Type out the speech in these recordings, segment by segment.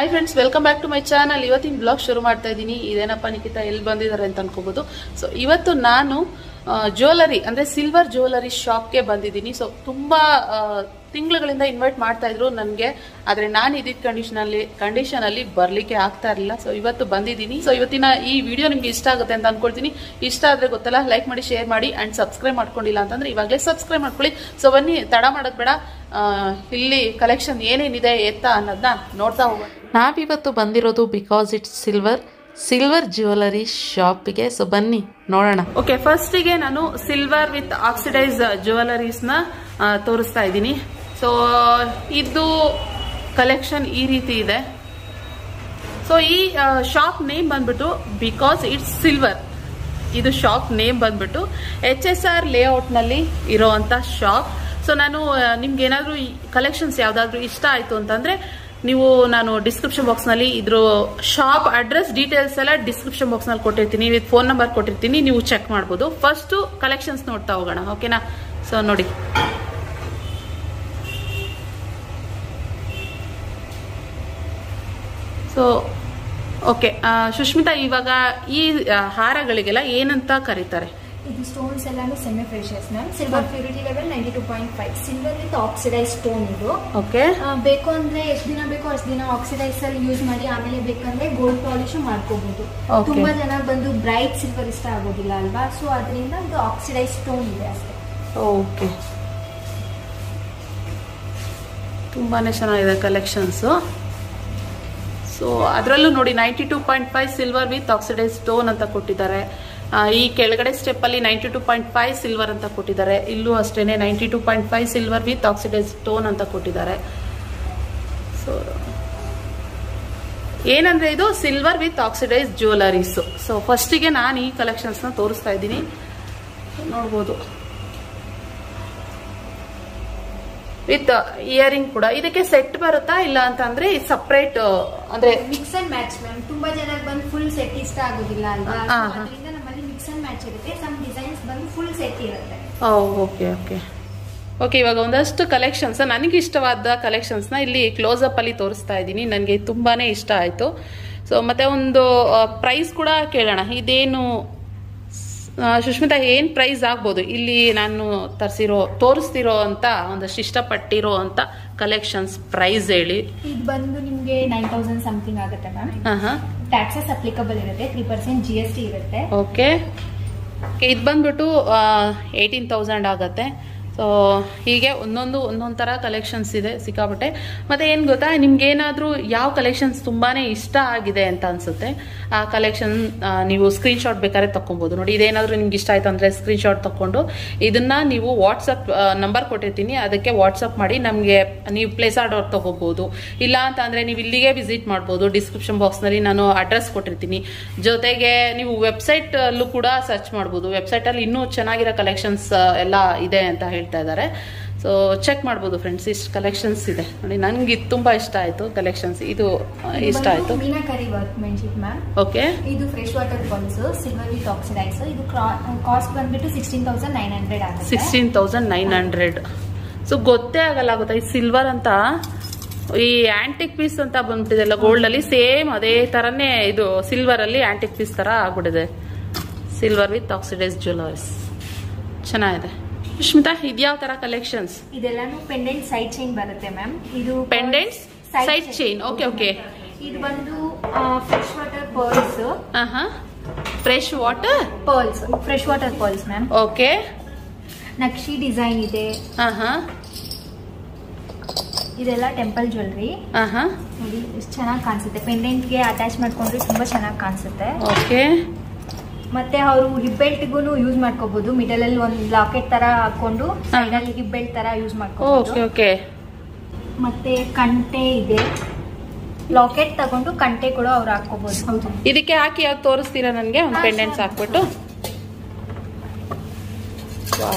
Hi friends welcome back to my channel ಇವತ್ತಿನ blog ಶುರು ಮಾಡ್ತಾ ಇದ್ದೀನಿ ಇದೇನಪ್ಪ ನಿಖಿತಾ ಎಲ್ಲಿ ಬಂದಿದ್ದಾರೆ ಅಂತ ಅನ್ಕೋಬಹುದು ಸೊ ಇವತ್ತು ನಾನು ಜ್ಯುವೆಲರಿ ಅಂದ್ರೆ ಸಿಲ್ವರ್ ಜ್ಯುವೆಲರಿ ಶಾಪ್ಗೆ ಬಂದಿದ್ದೀನಿ ಸೊ ತುಂಬಾ ಆ, ತಿಂಗಳುಗಳಿಂದ ಇನ್ವೈಟ್ ಮಾಡ್ತಾ ಇದ್ರು ನನಗೆ ಆದ್ರೆ ನಾನು ಇದ್ದಿದ್ದ ಕಂಡೀಷನ್ ಅಲ್ಲಿ ಕಂಡೀಷನ್ ಅಲ್ಲಿ ಬರ್ಲಿಕ್ಕೆ ಆಗ್ತಾ ಇರಲಿಲ್ಲ ಸೊ ಇವತ್ತು ಬಂದಿದ್ದೀನಿ ಸೊ ಇವತ್ತಿನ ಈ ವಿಡಿಯೋ ನಿಮ್ಗೆ ಇಷ್ಟ ಆಗುತ್ತೆ ಅಂತ ಅನ್ಕೊಳ್ತೀನಿ ಇಷ್ಟ ಆದ್ರೆ ಗೊತ್ತಲ್ಲ ಲೈಕ್ ಮಾಡಿ ಶೇರ್ ಮಾಡಿ ಅಂಡ್ ಸಬ್ಸ್ಕ್ರೈಬ್ ಮಾಡ್ಕೊಂಡಿಲ್ಲ ಅಂತಂದ್ರೆ ಇವಾಗಲೇ ಸಬ್ಸ್ಕ್ರೈಬ್ ಮಾಡ್ಕೊಳ್ಳಿ ಸೊ ಬನ್ನಿ ತಡ ಮಾಡೋದು ಬೇಡ ಆ, ಇಲ್ಲಿ ಕಲೆಕ್ಷನ್ ಏನೇನಿದೆ ಎತ್ತ ಅನ್ನೋದನ್ನ ನೋಡ್ತಾ ಹೋಗೋಣ ನಾವಿವತ್ತು ಬಂದಿರೋದು because it's silver silver jewellery ಶಾಪ್ಗೆ ಸೊ ಬನ್ನಿ ನೋಡೋಣ ಓಕೆ ಫಸ್ಟಿಗೆ ನಾನು ಸಿಲ್ವರ್ ವಿತ್ ಆಕ್ಸಿಡೈಸ್ ಜ್ಯುವೆಲರೀಸ್ನ ತೋರಿಸ್ತಾ ಇದ್ದೀನಿ ಸೊ ಇದು ಕಲೆಕ್ಷನ್ ಈ ರೀತಿ ಇದೆ ಸೊ ಈ ಶಾಪ್ ನೇಮ್ ಬಂದ್ಬಿಟ್ಟು ಬಿಕಾಸ್ ಇಟ್ಸ್ ಸಿಲ್ವರ್ ಇದು ಶಾಪ್ ನೇಮ್ ಬಂದ್ಬಿಟ್ಟು ಎಚ್ ಎಸ್ ಆರ್ ಲೇಔಟ್ನಲ್ಲಿ ಇರೋವಂಥ ಶಾಪ್ ಸೊ ನಾನು ನಿಮ್ಗೆ ಏನಾದರೂ ಈ ಕಲೆಕ್ಷನ್ಸ್ ಯಾವುದಾದ್ರೂ ಇಷ್ಟ ಆಯಿತು ಅಂತಂದರೆ ನೀವು ನಾನು ಡಿಸ್ಕ್ರಿಪ್ಷನ್ ಬಾಕ್ಸ್ನಲ್ಲಿ ಇದ್ರ ಶಾಪ್ ಅಡ್ರೆಸ್ ಡೀಟೇಲ್ಸ್ ಎಲ್ಲ ಡಿಸ್ಕ್ರಿಪ್ಷನ್ ಬಾಕ್ಸ್ನಲ್ಲಿ ಕೊಟ್ಟಿರ್ತೀನಿ ವಿತ್ ಫೋನ್ ನಂಬರ್ ಕೊಟ್ಟಿರ್ತೀನಿ ನೀವು ಚೆಕ್ ಮಾಡ್ಬೋದು ಫಸ್ಟು ಕಲೆಕ್ಷನ್ಸ್ ನೋಡ್ತಾ ಹೋಗೋಣ ಓಕೆನಾ ಸೊ ನೋಡಿ ಸೊ ಓಕೆ ಸುಷ್ಮಿತಾ ಇವಾಗ ಈ ಆ, ಹಾರಗಳಿಗೆಲ್ಲ ಏನಂತ ಕರೀತಾರೆ ಇದು ಸ್ಟೋನ್ಸ್ ಎಲ್ಲಾನು semi precious ma'am silver purity level ninety two point five silver with oxidise stone ಇದು ಓಕೆ ಆ, ಬೇಕು ಅಂದ್ರೆ ಎಷ್ಟು ದಿನ ಬೇಕೋ ಅಷ್ಟು ದಿನ ಆಕ್ಸಿಡೈಸ್ ಅಲ್ಲಿ ಯೂಸ್ ಮಾಡಿ ಆಮೇಲೆ ಬೇಕಂದ್ರೆ ಗೋಲ್ಡ್ ಪಾಲಿಶ್ ಮಾಡ್ಕೋಬಹುದು Okay. ತುಂಬಾ ಜನ ಬಂದು ಬ್ರೈಟ್ ಸಿಲ್ವರ್ ಇಷ್ಟ ಆಗೋದಿಲ್ಲ ಅಲ್ವಾ ಸೊ ಅದರಿಂದ ಇದು ಆಕ್ಸಿಡೈಸ್ ಸ್ಟೋನ್ ಇದೆ ಅಷ್ಟೇ ಓಕೆ ತುಂಬಾನೇ ಚೆನ್ನಾಗಿದೆ ಕಲೆಕ್ಷನ್ಸು ಸೊ ಅದರಲ್ಲೂ ನೋಡಿ ninety two point five silver with oxidise stone ಅಂತ ಕೊಟ್ಟಿದ್ದಾರೆ ಆ, ಈ ಕೆಳಗಡೆ ಸ್ಟೆಪ್ಪಲ್ಲಿ ninety two point five silver ಅಂತ ಕೊಟ್ಟಿದ್ದಾರೆ ಇಲ್ಲೂ ಅಷ್ಟೇನೆ ninety two point five silver with oxidise stone ಅಂತ ಕೊಟ್ಟಿದ್ದಾರೆ ಸೊ ಏನಂದ್ರೆ ಇದು silver with oxidise jewelleries so ಫಸ್ಟಿಗೆ ನಾನು ಈ ಕಲೆಕ್ಷನ್ಸ್ನ ತೋರಿಸ್ತಾ ಇದ್ದೀನಿ ನೋಡ್ಬೋದು ವಿತ್ ಇಯರಿಂಗ್ ಕೂಡ ಇದಕ್ಕೆ ಸೆಟ್ ಬರುತ್ತಾ ಇಲ್ಲ ಅಂತ ಅಂದ್ರೆ ಸಪ್ರೇಟ್ ಅಂದ್ರೆ ಮಿಕ್ಸ್ ಅಂಡ್ ಮ್ಯಾಚ್ ಮ್ಯಾಮ್ ತುಂಬಾ ಜನಕ್ಕೆ ಬಂದು ಫುಲ್ ಸೆಟ್ ಇಷ್ಟ ಆಗೋದಿಲ್ಲ ಅಲ್ವಾ ಆ, So ಹಾ. ಅದರಿಂದ ನಮ್ಮಲ್ಲಿ ಮಿಕ್ಸ್ ಅಂಡ್ ಮ್ಯಾಚ್ ಇರುತ್ತೆ ಸಮ್ ಡಿಸೈನ್ಸ್ ಬಂದು ಫುಲ್ ಸೆಟ್ ಇರುತ್ತೆ ಓಕೆ ಓಕೆ ಓಕೆ ಇವಾಗ ಒಂದಷ್ಟು ಕಲೆಕ್ಷನ್ಸ್ ನನಗೆ ಇಷ್ಟವಾದ ಕಲೆಕ್ಷನ್ಸ್ನ ಇಲ್ಲಿ ಕ್ಲೋಸ್ ಅಪ್ ಅಲ್ಲಿ ತೋರಿಸ್ತಾ ಇದ್ದೀನಿ ನನಗೆ ತುಂಬಾನೇ ಇಷ್ಟ ಆಯಿತು ಸೊ ಮತ್ತೆ ಒಂದು ಪ್ರೈಸ್ ಕೂಡ ಕೇಳೋಣ ಇದೇನು ಆ, ಸುಷ್ಮಿತಾ ಏನು ಪ್ರೈಸ್ ಆಗ್ಬೋದು ಇಲ್ಲಿ ನಾನು ತರಿಸಿರೋ ತೋರಿಸ್ತಿರೋ ಅಂತ ಒಂದಷ್ಟು ಇಷ್ಟಪಟ್ಟಿರೋ ಅಂತ ಕಲೆಕ್ಷನ್ಸ್ ಪ್ರೈಸ್ ಹೇಳಿ ಇದು ಬಂದು ನಿಮ್ಗೆ ನೈನ್ ತೌಸಂಡ್ ಸಮಥಿಂಗ್ ಆಗುತ್ತೆ ಮ್ಯಾಮ್ ಹಾಂ ಹಾಂ ಟ್ಯಾಕ್ಸಸ್ ಅಪ್ಲಿಕಬಲ್ ಇರುತ್ತೆ three percent G S T ಇರುತ್ತೆ ಓಕೆ ಇದು ಬಂದ್ಬಿಟ್ಟು ಏಯ್ಟೀನ್ ತೌಸಂಡ್ ಆಗುತ್ತೆ ಸೊ ಹೀಗೆ ಒಂದೊಂದು ಒಂದೊಂದು ಥರ ಕಲೆಕ್ಷನ್ಸ್ ಇದೆ ಸಿಕ್ಕಾಪಟ್ಟೆ ಮತ್ತು ಏನು ಗೊತ್ತಾ ನಿಮ್ಗೇನಾದರೂ ಯಾವ ಕಲೆಕ್ಷನ್ಸ್ ತುಂಬಾ ಇಷ್ಟ ಆಗಿದೆ ಅಂತ ಅನಿಸುತ್ತೆ ಆ ಕಲೆಕ್ಷನ್ ನೀವು ಸ್ಕ್ರೀನ್ಶಾಟ್ ಬೇಕಾದ್ರೆ ತಗೊಬೋದು ನೋಡಿ ಇದೇನಾದರೂ ನಿಮ್ಗೆ ಇಷ್ಟ ಆಯ್ತು ಅಂದರೆ ಸ್ಕ್ರೀನ್ಶಾಟ್ ತಗೊಂಡು ಇದನ್ನು ನೀವು ವಾಟ್ಸಪ್ ನಂಬರ್ ಕೊಟ್ಟಿರ್ತೀನಿ ಅದಕ್ಕೆ ವಾಟ್ಸಪ್ ಮಾಡಿ ನಮಗೆ ನೀವು ಪ್ಲೇಸ್ ಆರ್ಡರ್ ತಗೋಬೋದು ಇಲ್ಲ ಅಂತ ಅಂದರೆ ನೀವು ಇಲ್ಲಿಗೆ ವಿಸಿಟ್ ಮಾಡ್ಬೋದು ಡಿಸ್ಕ್ರಿಪ್ಷನ್ ಬಾಕ್ಸ್ನಲ್ಲಿ ನಾನು ಅಡ್ರೆಸ್ ಕೊಟ್ಟಿರ್ತೀನಿ ಜೊತೆಗೆ ನೀವು ವೆಬ್ಸೈಟ್ ಅಲ್ಲೂ ಕೂಡ ಸರ್ಚ್ ಮಾಡ್ಬೋದು ವೆಬ್ಸೈಟ್ ಅಲ್ಲಿ ಇನ್ನೂ ಚೆನ್ನಾಗಿರೋ ಕಲೆಕ್ಷನ್ಸ್ ಎಲ್ಲ ಇದೆ ಅಂತ ಹೇಳ್ತಾ ಇದ್ದಾರೆ ಸೊ ಚೆಕ್ ಮಾಡ್ಬೋದು ಫ್ರೆಂಡ್ಸ್ ಇಷ್ಟು ಕಲೆಕ್ಷನ್ಸ್ ಇದೆ ನೋಡಿ ನನಗೆ ಇದು ತುಂಬಾ ಇಷ್ಟ ಆಯ್ತು ಕಲೆಕ್ಷನ್ಸ್ ಇದು ಆ, ಇಷ್ಟ ಆಯ್ತು ಮೀನಾಕರಿ ವರ್ಕ್ಮೆನ್ಶಿಪ್ ಮ್ಯಾಮ್ ಓಕೆ ಇದು fresh water balls silver with oxidise ಇದು ಕಾಸ್ಟ್ ಬಂದ್ಬಿಟ್ಟು ಸಿಕ್ಸ್ಟೀನ್ ತೌಸಂಡ್ ನೈನ್ ಹಂಡ್ರೆಡ್ ಆಗುತ್ತೆ sixteen thousand nine hundred so ಗೊತ್ತೇ ಆಗಲ್ಲ ಗೊತ್ತಾ ಈ ಸಿಲ್ವರ್ ಅಂತ ಈ ಆಂಟಿಕ್ ಪೀಸ್ ಅಂತ ಬಂದ್ಬಿಟ್ಟಿದೆಲ್ಲ ಗೋಲ್ಡ್ ಅಲ್ಲಿ ಸೇಮ್ ಅದೇ ತರನೇ ಇದು ಸಿಲ್ವರ್ ಅಲ್ಲಿ ಆಂಟಿಕ್ ಪೀಸ್ ತರ ಆಗ್ಬಿಟ್ಟಿದೆ ಸಿಲ್ವರ್ ವಿತ್ ಆಕ್ಸಿಡೈಸ್ ಜ್ಯುವೆಲರ್ಸ್ ಚೆನ್ನಾಗಿದೆ ಸುಷ್ಮಿತಾ ಇದ್ಯಾವ ತರ ಕಲೆಕ್ಷನ್ಸ್ ಇದೆಲ್ಲಾನು ಪೆಂಡೆಂಟ್ ಸೈಡ್ ಚೈನ್ ಬರುತ್ತೆ ಮ್ಯಾಮ್ ಇದು Pendants, side chain. Okay, okay. ಇದು ಬಂದು ಫ್ರೆಶ್ ವಾಟರ್ ಪರ್ಲ್ಸ್ ಹಾ fresh water pearls fresh water pearls ma'am okay nakshi design ಇದೆ ಹಾ ಹಾ ಇದೆಲ್ಲ ಟೆಂಪಲ್ ಜ್ಯುವೆಲ್ರಿ ಹಾ ಹಾ ನೋಡಿ ಎಷ್ಟು ಚೆನ್ನಾಗಿ ಕಾಣಿಸುತ್ತೆ ಪೆಂಡೆಂಟ್ಗೆ ಅಟ್ಯಾಚ್ ಮಾಡ್ಕೊಂಡ್ರೆ ತುಂಬಾ ಚೆನ್ನಾಗಿ ಕಾಣಿಸುತ್ತೆ ಓಕೆ ಮತ್ತೆ ಅವರು ಹಿಪ್ ಬೆಲ್ಟ್ಗೂ ಯೂಸ್ ಮಾಡ್ಕೋಬಹುದು ಮಿಡಲ್ ಅಲ್ಲಿ ಒಂದು ಲಾಕೆಟ್ ತರ ಹಾಕೊಂಡು ಸೈಡ್ ಅಲ್ಲಿ ಹಿಪ್ ಬೆಲ್ಟ್ ತರ ಯೂಸ್ ಓಕೆ ಮಾಡ್ಕೋಬಹುದು ಓಕೆ ಮತ್ತೆ ಕಂಟೆ ಇದೆ ಲಾಕೆಟ್ ತಗೊಂಡು ಕಂಟೆ ಕೂಡ ಅವ್ರು ಹಾಕೋಬಹುದು ಹೌದು ಇದಕ್ಕೆ ಹಾಕಿ ಯಾವ್ದು ತೋರಿಸ್ತೀರಾ ನನಗೆ ಒಂದು ಹಾ, ಪೆಂಡೆಂಟ್ಸ್ sure. ಹಾಕ್ಬಿಟ್ಟು Wow.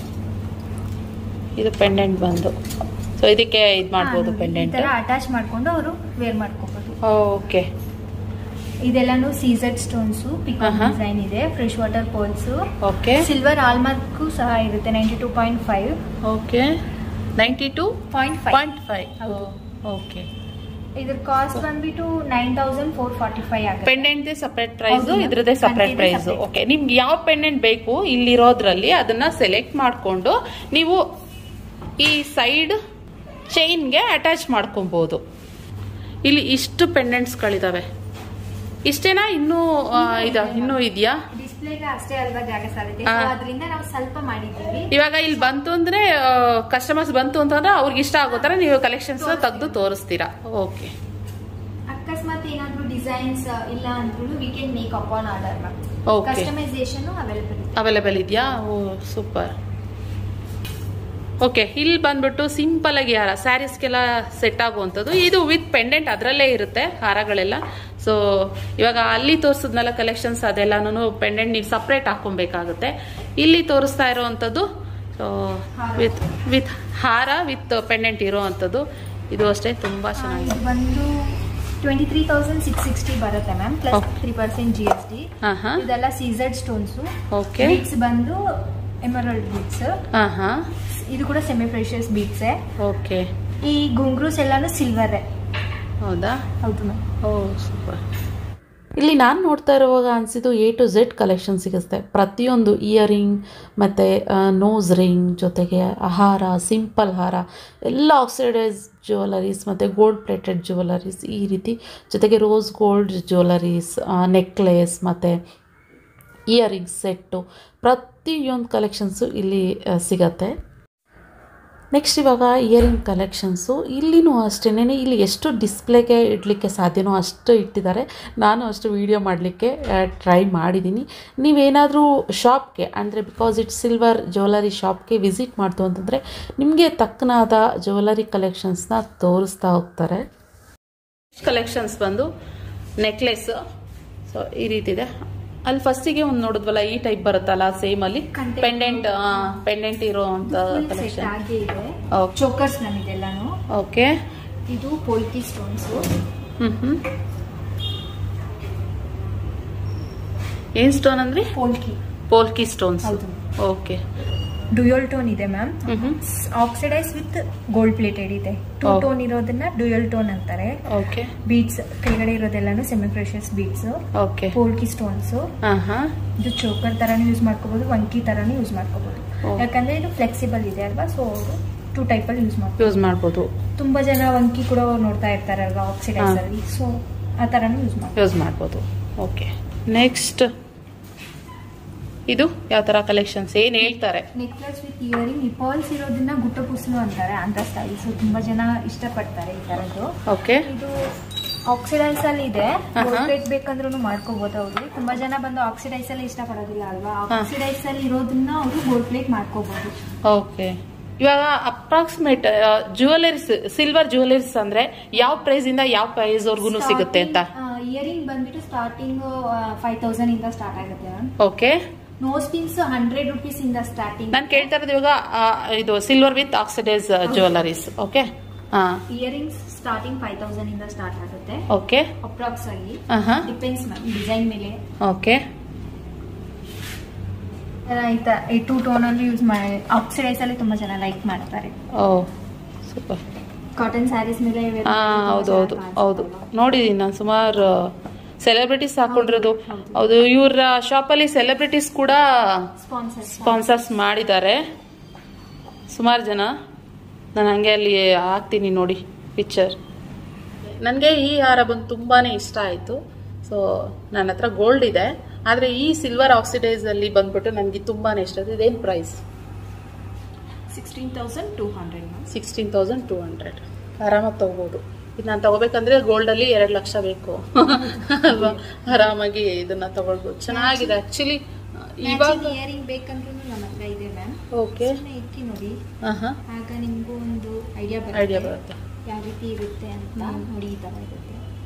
ಇದು ಪೆಂಡೆಂಟ್ ಬಂದು ಸೊ ಇದಕ್ಕೆ ಇದು ಮಾಡ್ಬೋದು ಹಾ, ಈ ಪೆಂಡೆಂಟ್ ತರ ಅಟ್ಯಾಚ್ ಮಾಡ್ಕೊಂಡು ಅವರು ವೇರ್ ಮಾಡ್ಕೋಬಹುದು ಓಕೆ ಇದೆಲ್ಲಾನು ಸೀಸೆಡ್ ಸ್ಟೋನ್ಸ್ ಪಿಕಾಕ್ ಆಹಾ. ಡಿಸೈನ್ ಇದೆ fresh water pearls okay silver hallmark ಸಹ ಇರುತ್ತೆ ninety two point five okay ninety two point five point five okay ಇದ್ರ ಕಾಸ್ಟ್ ಬಂದ್ಬಿಟ್ಟು nine thousand four forty five ಆಗುತ್ತೆ ಪೆಂಡೆಂಟ್ ಸಪರೇಟ್ ಪ್ರೈಸ್ ಹೌದು ma'am. ಇದ್ರದ್ದೇ separate ಕಂತಿದೆ ಪ್ರೈಸ್ separate. ಓಕೆ ನಿಮ್ಗೆ ಯಾವ ಪೆಂಡೆಂಟ್ ಬೇಕು ಇಲ್ಲಿರೋದ್ರಲ್ಲಿ ಅದನ್ನ ಸೆಲೆಕ್ಟ್ ಮಾಡಿಕೊಂಡು ನೀವು ಈ ಸೈಡ್ ಚೈನ್ಗೆ ಅಟ್ಯಾಚ್ ಮಾಡ್ಕೊಬಹುದು ಇಲ್ಲಿ ಇಷ್ಟು ಪೆಂಡೆಂಟ್ಸ್ಗಳಿದಾವೆ ಇಷ್ಟೇನಾ ಇನ್ನೂ ಆ, ಇದ ಇನ್ನೂ ಇದೆಯಾ ಡಿಸ್ಪ್ಲೇಗೆ ಅಷ್ಟೇ ಅಲ್ವಾ ಜಾಗ ಸಾಲುತ್ತೆ ಆ. So ಅದರಿಂದ ನಾವು ಸ್ವಲ್ಪ ಮಾಡಿದ್ದೀವಿ ಇವಾಗ ಇಲ್ಲಿ ಬಂತು ಅಂದ್ರೆ ಕಸ್ಟಮರ್ಸ್ ಬಂತು ಅಂತಂದ್ರೆ ಅವ್ರಿಗೆ ಇಷ್ಟ ಆಗೋ ತರ ನೀವು ಕಲೆಕ್ಷನ್ಸ್ ತೆಗೆದು ತೋರಿಸ್ತೀರಾ ಓಕೆ ಅಕಸ್ಮಾತ್ ಏನಾದ್ರೂ ಡಿಸೈನ್ಸ್ ಇಲ್ಲ ಅಂದ್ರೂ we can make upon order ma'am Okay. Customisation available ಇದೆ ಅವೈಲೇಬಲ್ ಇದೆಯಾ ಓ ಸೂಪರ್ ಓಕೆ ಇಲ್ಲಿ ಬಂದ್ಬಿಟ್ಟು ಸಿಂಪಲ್ ಆಗಿ ಹಾರ ಸ್ಯಾರೀಸ್ಗೆಲ್ಲ ಸೆಟ್ ಆಗುವಂಥದ್ದು ಇದು ವಿತ್ ಪೆಂಡೆಂಟ್ ಅದರಲ್ಲೇ ಇರುತ್ತೆ ಹಾರಗಳೆಲ್ಲ ಸೊ ಇವಾಗ ಅಲ್ಲಿ ತೋರಿಸಿದ್ನಲ್ಲ ಕಲೆಕ್ಷನ್ಸ್ ಅದೆಲ್ಲನೂ ಪೆಂಡೆಂಟ್ ನೀವು ಸಪ್ರೇಟ್ ಹಾಕೊಬೇಕಾಗುತ್ತೆ ಇಲ್ಲಿ ತೋರಿಸ್ತಾ ಇರೋವಂಥದ್ದು ಸೊ ಹಾರ. ವಿತ್ ವಿತ್ ಹಾರ ವಿತ್ ಪೆಂಡೆಂಟ್ ಇರೋ ಅಂಥದ್ದು ಇದು ಅಷ್ಟೇ ತುಂಬ ಆ, ಚೆನ್ನಾಗಿದೆ ಇದು ಬಂದು twenty three thousand six sixty ಬರುತ್ತೆ ma'am plus Okay. Three percent G S T ಹಾಂ ಹಾಂ ಇದೆಲ್ಲ ಸೀಸರ್ಡ್ ಸ್ಟೋನ್ಸ್ ಓಕೆ ಬೀಟ್ಸ್ ಬಂದು ಎಮರಲ್ಡ್ ಬೀಟ್ಸ್ ಹಾಂ ಹಾಂ ಇದು ಕೂಡ ಸೆಮಿ ಪ್ರೆಷಿಯಸ್ ಬೀಟ್ಸ್ ಓಕೆ ಈ ಗುಂಗ್ರೂಸ್ ಎಲ್ಲಾನು ಸಿಲ್ವರ್ ಹೌದಾ ಹೌದು ಮ್ಯಾಮ್ ಓ ಸೂಪರ್ ಇಲ್ಲಿ ನಾನು ನೋಡ್ತಾ ಇರುವಾಗ ಅನಿಸಿದ್ದು ಎ ಟು ಝೆಡ್ ಕಲೆಕ್ಷನ್ ಸಿಗುತ್ತೆ ಪ್ರತಿಯೊಂದು ಇಯರಿಂಗ್ ಮತ್ತು ನೋಸ್ ರಿಂಗ್ ಜೊತೆಗೆ ಹಾರ ಸಿಂಪಲ್ ಹಾರ ಎಲ್ಲ ಆಕ್ಸಿಡೈಸ್ ಜ್ಯುವೆಲರೀಸ್ ಮತ್ತು ಗೋಲ್ಡ್ ಪ್ಲೇಟೆಡ್ ಜ್ಯುವೆಲರೀಸ್ ಈ ರೀತಿ ಜೊತೆಗೆ ರೋಸ್ ಗೋಲ್ಡ್ ಜ್ಯುವೆಲರೀಸ್ ನೆಕ್ಲೆಸ್ ಮತ್ತು ಇಯರಿಂಗ್ಸ್ ಸೆಟ್ಟು ಪ್ರತಿಯೊಂದು ಕಲೆಕ್ಷನ್ಸು ಇಲ್ಲಿ ಆ, ಸಿಗತ್ತೆ ನೆಕ್ಸ್ಟ್ ಇವಾಗ ಇಯರಿಂಗ್ ಕಲೆಕ್ಷನ್ಸು ಇಲ್ಲಿನೂ ಅಷ್ಟೇನೆ ಇಲ್ಲಿ ಎಷ್ಟು ಡಿಸ್ಪ್ಲೇಗೆ ಇಡಲಿಕ್ಕೆ ಸಾಧ್ಯನೋ ಅಷ್ಟು ಇಟ್ಟಿದ್ದಾರೆ ನಾನು ಅಷ್ಟು ವೀಡಿಯೋ ಮಾಡಲಿಕ್ಕೆ ಟ್ರೈ ಮಾಡಿದ್ದೀನಿ ನೀವೇನಾದರೂ ಶಾಪ್ಗೆ ಅಂದರೆ ಬಿಕಾಸ್ ಇಟ್ ಸಿಲ್ವರ್ ಜ್ಯುವೆಲರಿ ಶಾಪ್ಗೆ ವಿಸಿಟ್ ಮಾಡ್ತು ಅಂತಂದರೆ ನಿಮಗೆ ತಕ್ಕನಾದ ಜ್ಯುವೆಲರಿ ಕಲೆಕ್ಷನ್ಸ್ನ ತೋರಿಸ್ತಾ ಹೋಗ್ತಾರೆ ಕಲೆಕ್ಷನ್ಸ್ ಬಂದು ನೆಕ್ಲೆಸ್ ಸೊ ಈ ರೀತಿ ಇದೆ ಅಲ್ಲಿ ಫಸ್ಟಿಗೆ ಒಂದು ನೋಡಿದ್ವಲ್ಲ ಈ ಟೈಪ್ ಬರುತ್ತಲ್ಲ ಸೇಮ್ ಅಲ್ಲಿ Content. ಪೆಂಡೆಂಟ್ ಪೆಂಡೆಂಟ್ ಇರೋ ಅಂತ ಸೆಟ್ ಕಲೆಕ್ಷನ್ ಆಗೇ ಇದೆ ಓಕೆ ಚೋಕರ್ಸ್ ಮ್ಯಾಮ್ ಇದೆಲ್ಲಾನು ಓಕೆ ಇದು ಪೋಲ್ಕಿ ಸ್ಟೋನ್ಸ್ ಹ್ಮ್ ಹ್ಮ್ ಏನ್ ಸ್ಟೋನ್ ಅಂದ್ರಿ ಪೋಲ್ಕಿ ಪೋಲ್ಕಿ ಸ್ಟೋನ್ಸ್ ಹೌದು. ಓಕೆ ಡ್ಯೂಯಲ್ ಟೋನ್ ಇದೆ ಮ್ಯಾಮ್ ಹ್ಮ್ ಹ್ಮ್ ಆಕ್ಸಿಡೈಸ್ ವಿತ್ ಗೋಲ್ಡ್ ಪ್ಲೇಟೆಡ್ ಇದೆ ಟೂ Oh. ಟೋನ್ ಇರೋದನ್ನ ಡ್ಯೂಯಲ್ ಟೋನ್ ಅಂತಾರೆ ಓಕೆ ಬೀಡ್ಸ್ ಕೆಳಗಡೆ ಇರೋದೆಲ್ಲಾನು semi precious beads okay polki stones ಹಾ ಹಾ ಇದು ಚೋಕರ್ ತರಾನು ಯೂಸ್ ಮಾಡ್ಕೋಬಹುದು ವಂಕಿ ತರಾನು ಯೂಸ್ ಮಾಡ್ಕೋಬಹುದು Oh. ಯಾಕಂದ್ರೆ ಇದು ಫ್ಲೆಕ್ಸಿಬಲ್ ಇದೆ ಅಲ್ವಾ ಸೊ ಅವರು ಟೂ ಟೈಪ್ ಅಲ್ಲಿ ಯೂಸ್ ಮಾಡ್ಬೋದು ಯೂಸ್ ಮಾಡ್ಬೋದು ತುಂಬಾ ಜನ ವಂಕಿ ಕೂಡ ನೋಡ್ತಾ ಇರ್ತಾರಲ್ವಾ ಆಕ್ಸಿಡೈಸ್ ಹಾ. ಅಲ್ಲಿ ಸೊ ಆ ತರಾನು ಯೂಸ್ ಮಾಡ್ಬೋದು ಯೂಸ್ ಮಾಡ್ಬೋದು ಓಕೆ ನೆಕ್ಸ್ಟ್ ಇದು ಯಾವ ತರ ಕಲೆಕ್ಷನ್ಸ್ ಏನ್ ಹೇಳ್ತಾರೆ ನೆಕ್ಲೆಸ್ ವಿತ್ ಇಯರಿಂಗ್ ನಿಪಾಲ್ಸ್ ಇರೋದನ್ನ ಗುಟ್ಟ ಪುಸ್ಲು ಅಂತಾರೆ ಅಂತ ಸ್ಟೈಲ್ ಸೊ ತುಂಬಾ ಜನ ಇಷ್ಟಪಡ್ತಾರೆ ಈ ತರದ್ದು ಓಕೆ ಇದು ಆಕ್ಸಿಡೈಸ್ ಅಲ್ಲಿ ಇದೆ ಆಹಾ. ಗೋಲ್ಡ್ ಬೇಕಂದ್ರೂ ಮಾಡ್ಕೋಬಹುದು ಅವರು ತುಂಬಾ ಜನ ಬಂದು ಆಕ್ಸಿಡೈಸ್ ಅಲ್ಲಿ ಇಷ್ಟಪಡೋದಿಲ್ಲ ಅಲ್ವಾ ಹಾ. ಆಕ್ಸಿಡೈಸ್ ಅಲ್ಲಿ ಇರೋದನ್ನ ಅವರು ಗೋಲ್ಡ್ ಪ್ಲೇಟ್ ಮಾಡ್ಕೋಬಹುದು ಓಕೆ ಇವಾಗ ಅಪ್ರಾಕ್ಸಿಮೇಟ್ ಜ್ಯುವೆಲರೀಸ್ ಸಿಲ್ವರ್ ಜ್ಯುವೆಲರೀಸ್ ಅಂದ್ರೆ ಯಾವ ಪ್ರೈಸ್ ಇಂದ ಯಾವ ಪ್ರೈಸ್ ವರ್ಗು ಸಿಗುತ್ತೆ ಅಂತ ಇಯರಿಂಗ್ ಬಂದ್ಬಿಟ್ಟು ಸ್ಟಾರ್ಟಿಂಗ್ ಫೈವ್ ತೌಸಂಡ್ ಇಂದ ಸ್ಟಾರ್ಟ್ ಆಗುತ್ತೆ ma'am okay nose pins hundred rupees ಇಂದ ಸ್ಟಾರ್ಟಿಂಗ್ ನಾನು ಕೇಳ್ತಾ ಇರೋದು ಇವಾಗ ಆ, ಇದು silver with oxidise jewelleries okay ಹಾ ಇಯರಿಂಗ್ಸ್ ಸ್ಟಾರ್ಟಿಂಗ್ ಫೈವ್ ತೌಸಂಡ್ ಇಂದ ಸ್ಟಾರ್ಟ್ ಆಗುತ್ತೆ ಓಕೆ ಅಪ್ರಾಕ್ಸ್ ಆಗಿ ಹಾ ಡಿಪೆಂಡ್ಸ್ ಮ್ಯಾಮ್ ಡಿಸೈನ್ ಮೇಲೆ ಓಕೆ ಆಯ್ತಾ ಈ ಟೂ ಟೋನ್ ಅಲ್ಲಿ ಯೂಸ್ ಮಾಡಿ ಆಕ್ಸಿಡೈಸ್ ಅಲ್ಲಿ ತುಂಬಾ ಜನ ಲೈಕ್ ಮಾಡ್ತಾರೆ ಓ ಸೂಪರ್ ಕಾಟನ್ ಸ್ಯಾರೀಸ್ ಮೇಲೆ ಇವೆಲ್ಲ ಹಾ ತುಂಬಾ ಹೌದು ಹೌದು ಚೆನ್ನಾಗ್ ಹೌದು ಕಾಣಿಸುತ್ತಲ್ವಾ? ನೋಡಿದೀನಿ ನಾನು ಸುಮಾರು ಸೆಲೆಬ್ರಿಟೀಸ್ ಹಾಕೊಂಡಿರೋದು ಹೌದು. ಹೌದು ಇವ್ರ ಶಾಪಲ್ಲಿ ಸೆಲೆಬ್ರಿಟೀಸ್ ಕೂಡ Sponsors. ಸ್ಪಾನ್ಸರ್ಸ್ ಮಾಡಿದ್ದಾರೆ ಸುಮಾರು ಜನ ನಾನು ಹಂಗೆ ಅಲ್ಲಿ ಹಾಕ್ತೀನಿ ನೋಡಿ ಪಿಕ್ಚರ್ ನನಗೆ ಈ ಹಾರ ಬಂದು ತುಂಬಾ ಇಷ್ಟ ಆಯಿತು ಸೊ ನನ್ನ ಹತ್ರ ಗೋಲ್ಡ್ ಇದೆ ಆದರೆ ಈ ಸಿಲ್ವರ್ ಆಕ್ಸಿಡೈಸ್ ಅಲ್ಲಿ ಬಂದ್ಬಿಟ್ಟು ನನಗೆ ತುಂಬಾ ಇಷ್ಟ ಆಯ್ತು ಇದೇನು price sixteen thousand two hundred ma'am sixteen thousand two hundred ಆರಾಮಾಗಿ ತಗೋಬೋದು ಇದು ನಾನು ತಗೋಬೇಕಂದ್ರೆ ಗೋಲ್ಡಲ್ಲಿ ಎರಡು ಲಕ್ಷ ಬೇಕು ಅಲ್ವಾ ಆರಾಮಾಗಿ ಇದನ್ನ ತಗೊಳ್ಬೋದು ಚೆನ್ನಾಗಿದೆ ಆ್ಯಕ್ಚುಲಿ ಇವಾಗ ಇಯರಿಂಗ್ ಬೇಕಂದ್ರೂ ನಮ್ಮ ಹತ್ರ ಇದೆ ಮ್ಯಾಮ್ ಓಕೆ ಇಕ್ಕಿ ನೋಡಿ ಹಾಂ ಹಾಂ ಆಗ ನಿಮಗೂ ಒಂದು ಐಡಿಯಾ ಐಡಿಯಾ ಬರುತ್ತೆ ಬರುತ್ತೆ ಯಾವ ರೀತಿ ಇರುತ್ತೆ ಅಂತ ನೋಡಿ ಈ ತರ ಇರುತ್ತೆ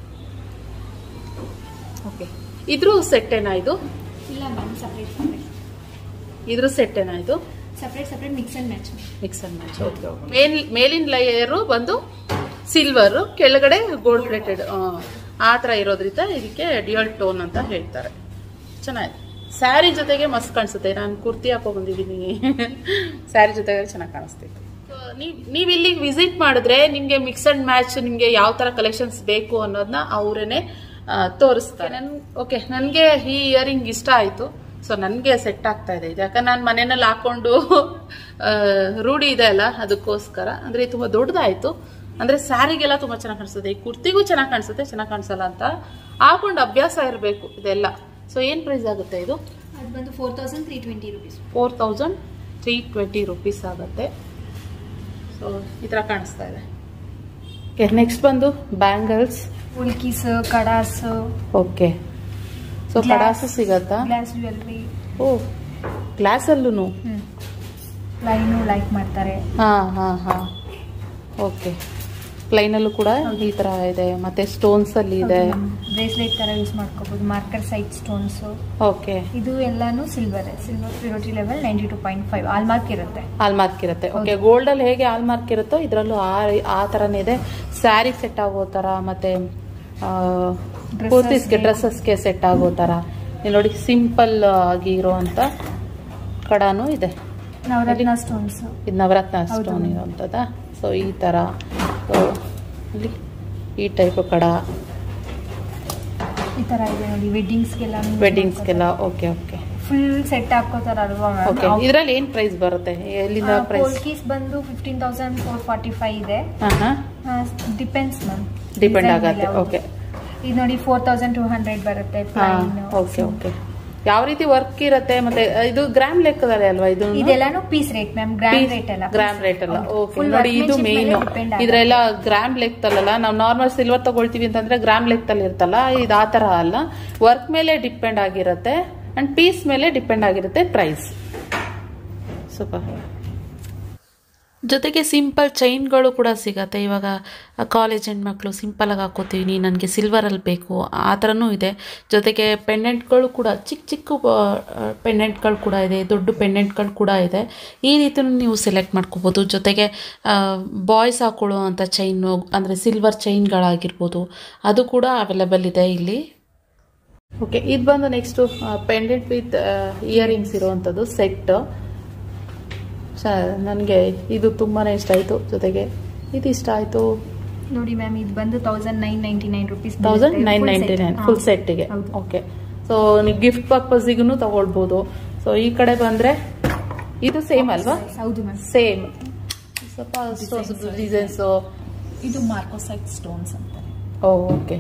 ಓಕೆ ಇದ್ರ ಸೆಟ್ ಏನಾ ಇದು ಇಲ್ಲ ಮ್ಯಾಮ್ ಸಪ್ರೇಟ್ ಸಪ್ರೇಟ್ ಇದ್ರ ಸೆಟ್ ಏನಾ ಇದು separate separate mix and match mix and match ಮೇಲ್ ಮೇಲಿನ ಲೇಯರು ಬಂದು ಸಿಲ್ವರ್ ಕೆಳಗಡೆ ಗೋಲ್ಡ್ ಪ್ಲೇಟೆಡ್ ಆ ಥರ ಇರೋದ್ರಿಂದ ಇದಕ್ಕೆ ಡ್ಯೂಯಲ್ ಟೋನ್ ಅಂತ ಹೇಳ್ತಾರೆ ಚೆನ್ನಾಗಿದೆ ಸ್ಯಾರಿ ಜೊತೆಗೆ ಮಸ್ತ್ ಕಾಣಿಸುತ್ತೆ ನಾನು ಕುರ್ತಿ ಹಾಕೋ ಬಂದಿದ್ದೀನಿ ಸ್ಯಾರಿ ಜೊತೆಗೆ ಚೆನ್ನಾಗಿ ಕಾಣಿಸ್ತಿತ್ತು ನೀವ್ ನೀವ್ ಇಲ್ಲಿಗೆ ವಿಸಿಟ್ ಮಾಡಿದ್ರೆ ನಿಮ್ಗೆ ಮಿಕ್ಸ್ ಅಂಡ್ ಮ್ಯಾಚ್ ನಿಮ್ಗೆ ಯಾವ ತರ ಕಲೆಕ್ಷನ್ಸ್ ಬೇಕು ಅನ್ನೋದನ್ನ ಅವರೇನೆ ತೋರಿಸ್ತಾರೆ ನನ್ ಓಕೆ ನನ್ಗೆ ಈ ಇಯರಿಂಗ್ ಇಷ್ಟ ಆಯ್ತು ಸೊ ನನ್ಗೆ ಸೆಟ್ ಆಗ್ತಾ ಇದೆ ಇದು ಯಾಕಂದ್ರೆ ನಾನು ಮನೆಯಲ್ಲಿ ಹಾಕೊಂಡು ಆ, ರೂಢಿ ಇದೆ ಅಲ್ಲ ಅದಕ್ಕೋಸ್ಕರ ಅಂದ್ರೆ ಇದು ತುಂಬಾ ದೊಡ್ಡದಾಯ್ತು ಅಂದ್ರೆ ಸ್ಯಾರಿಗೆಲ್ಲ ತುಂಬಾ ಚೆನ್ನಾಗಿ ಕಾಣಿಸುತ್ತೆ ಈ ಕುರ್ತಿಗೂ ಚೆನ್ನಾಗಿ ಕಾಣಿಸುತ್ತೆ ಚೆನ್ನಾಗಿ ಕಾಣಿಸಲ್ಲ ಅಂತ ಹಾಕೊಂಡು ಅಭ್ಯಾಸ ಇರಬೇಕು ಇದೆಲ್ಲ ಸೊ ಏನ್ ಪ್ರೈಸ್ ಆಗುತ್ತೆ ಇದು ಅದು ಬಂದು four thousand three twenty rupees four thousand three twenty rupees ಆಗುತ್ತೆ ಸೊ ಈ ಥರ ಕಾಣಿಸ್ತಾ ಇದೆ ಓಕೆ ನೆಕ್ಸ್ಟ್ ಬಂದು ಬ್ಯಾಂಗಲ್ಸ್ ಉಲ್ಕೀಸ್ kadas okay so Glass. Kadas ಸಿಗತ್ತಾ ಗ್ಲಾಸ್ ಜ್ಯುವೆಲ್ರಿ ಓ ಗ್ಲಾಸಲ್ಲೂ ಲೈನು ಲೈಕ್ ಮಾಡ್ತಾರೆ ಹಾಂ ಹಾಂ ಹಾಂ ಓಕೆ ಪ್ಲೈನಲ್ಲೂ ಕೂಡ ಈ ಥರ ಇದೆ ಮತ್ತೆ ಸ್ಟೋನ್ಸ್ ಅಲ್ಲಿ ಇದೆ ಬ್ರೇಸ್ಲೆಟ್ ತರ ಯೂಸ್ ಮಾಡ್ಕೋಬಹುದು ಮಾರ್ಕರ್ ಸೈಡ್ ಸ್ಟೋನ್ಸ್ ಓಕೆ ಇದು ಎಲ್ಲಾನು silver silver purity level ninety two point five hallmark ಇರುತ್ತೆ ಹಾಲ್ ಮಾರ್ಕ್ ಇರುತ್ತೆ ಓಕೆ ಗೋಲ್ಡ್ ಅಲ್ಲಿ ಹೇಗೆ ಹಾಲ್ ಮಾರ್ಕ್ ಇರುತ್ತೋ ಇದರಲ್ಲೂ ಆ ಆ ಥರನೇ ಇದೆ ಸ್ಯಾರಿ ಸೆಟ್ ಆಗೋ ಥರ ಮತ್ತೆ Dresses ಕುರ್ತೀಸ್ಗೆ ಗೆ. ಡ್ರೆಸ್ಸಸ್ಗೆ ಸೆಟ್ ಆಗೋ ಥರ ಇಲ್ಲಿ ನೋಡಿ ಸಿಂಪಲ್ ಆಗಿ ಇರುವಂತ ಕಡಾನು ಇದೆ ನವರತ್ನ ಸ್ಟೋನ್ಸ್ ಇದು ನವರತ್ನ ಹೌದು. ಸ್ಟೋನ್ ಇರುವಂಥದ್ದಾ ಸೊ ಈ ಥರ ಸೊ ಇಲ್ಲಿ ಈ ಟೈಪ್ ಕಡ ಈ ತರ ಇದೆ ನೋಡಿ ವೆಡ್ಡಿಂಗ್ಸ್ಗೆಲ್ಲ ವೆಡ್ಡಿಂಗ್ಸ್ಗೆಲ್ಲ ಓಕೆ ಓಕೆ ಫುಲ್ ಸೆಟ್ ಹಾಕೋತಾರ ಅಲ್ವಾ ಓಕೆ ಇದರಲ್ಲಿ ಏನು ಪ್ರೈಸ್ ಬರುತ್ತೆ ಎಲ್ಲಿಂದ ಪ್ರೈಸ್ ಪೋಲ್ಕೀಸ್ ಬಂದು fifteen thousand four forty five ಇದೆ ಹಾಂ ಹಾಂ ಡಿಪೆಂಡ್ಸ್ ಮ್ಯಾಮ್ ಡಿಪೆಂಡ್ ಆಗತ್ತೆ ಓಕೆ ಇದು ನೋಡಿ ಫೋರ್ ತೌಸಂಡ್ ಟೂ ಹಂಡ್ರೆಡ್ ಬರುತ್ತೆ ಹಾಂ ಓಕೆ ಓಕೆ ಯಾವ ರೀತಿ ವರ್ಕ್ ಇರುತ್ತೆ ಮತ್ತೆ ಇದು ಗ್ರಾಮ್ ಲೆಕ್ಕದಲ್ಲಿ ಅಲ್ವಾ ಇದು ಇದೆಲ್ಲಾನು piece rate ma'am gram rate ಎಲ್ಲ ಗ್ರಾಮ್ ರೇಟ್ ಅಲ್ಲ ಹೌದು. ಓಕೆ Full ನೋಡಿ ಇದು workmanship ಮೇಲೆ ಮೇನ್ depend ಆಗುತ್ತೆ. ಇದ್ರೆಲ್ಲ ಗ್ರಾಮ್ ಲೆಕ್ಕದಲ್ಲ ನಾವು ನಾರ್ಮಲ್ ಸಿಲ್ವರ್ ತಗೊಳ್ತೀವಿ ಅಂತಂದ್ರೆ ಗ್ರಾಮ್ ಲೆಕ್ಕದಲ್ಲಿ ಇರ್ತಲ್ಲ ಇದು ಆ ತರ ಅಲ್ಲ ವರ್ಕ್ ಮೇಲೆ ಡಿಪೆಂಡ್ ಆಗಿರುತ್ತೆ ಅಂಡ್ ಪೀಸ್ ಮೇಲೆ ಡಿಪೆಂಡ್ ಆಗಿರುತ್ತೆ ಪ್ರೈಸ್ ಸೂಪರ್ ಜೊತೆಗೆ ಸಿಂಪಲ್ ಚೈನ್ಗಳು ಕೂಡ ಸಿಗತ್ತೆ ಇವಾಗ ಕಾಲೇಜ್ ಹೆಣ್ಮಕ್ಳು ಸಿಂಪಲಾಗಿ ಹಾಕೋತೀವಿ ನನಗೆ ಸಿಲ್ವರಲ್ಲಿ ಬೇಕು ಆ ಥರನೂ ಇದೆ ಜೊತೆಗೆ ಪೆಂಡೆಂಟ್ಗಳು ಕೂಡ ಚಿಕ್ಕ ಚಿಕ್ಕ ಪೆಂಡೆಂಟ್ಗಳು ಕೂಡ ಇದೆ ದೊಡ್ಡ ಪೆಂಡೆಂಟ್ಗಳು ಕೂಡ ಇದೆ ಈ ರೀತಿ ನೀವು ಸೆಲೆಕ್ಟ್ ಮಾಡ್ಕೋಬೋದು ಜೊತೆಗೆ ಬಾಯ್ಸ್ ಹಾಕೊಳ್ಳುವಂಥ ಚೈನು ಅಂದರೆ ಸಿಲ್ವರ್ ಚೈನ್ಗಳಾಗಿರ್ಬೋದು ಅದು ಕೂಡ ಅವೈಲೇಬಲ್ ಇದೆ ಇಲ್ಲಿ ಓಕೆ ಇದು ಬಂದು ನೆಕ್ಸ್ಟು ಪೆಂಡೆಂಟ್ ವಿತ್ ಇಯರಿಂಗ್ಸ್ ಇರುವಂಥದ್ದು ಸೆಟ್ ನನಗೆ ಇದು ತುಂಬಾ ಇಷ್ಟ ಆಯಿತು ಜೊತೆಗೆ ಇದು ಇಷ್ಟ ಆಯಿತು ನೋಡಿ ಮ್ಯಾಮ್ ಇದು ಬಂದು thousand nine ninety nine rupees thousand nine ninety nine full ಸೆಟ್ಟಿಗೆ ಹೌದು. ಓಕೆ ಸೊ ನೀವು ಗಿಫ್ಟ್ ಪರ್ಪಸ್ಸಿಗೂ ತಗೊಳ್ಬೋದು ಸೊ ಈ ಕಡೆ ಬಂದರೆ ಇದು ಸೇಮ್ ಅಲ್ವಾ ಹೌದು ಮ್ಯಾಮ್ ಸೇಮ್ ಸ್ವಲ್ಪ ಡಿಸೈನ್ಸು ಇದು ಮಾರ್ಕೋಸೈಟ್ ಸ್ಟೋನ್ಸ್ ಅಂತಾರೆ ಓಕೆ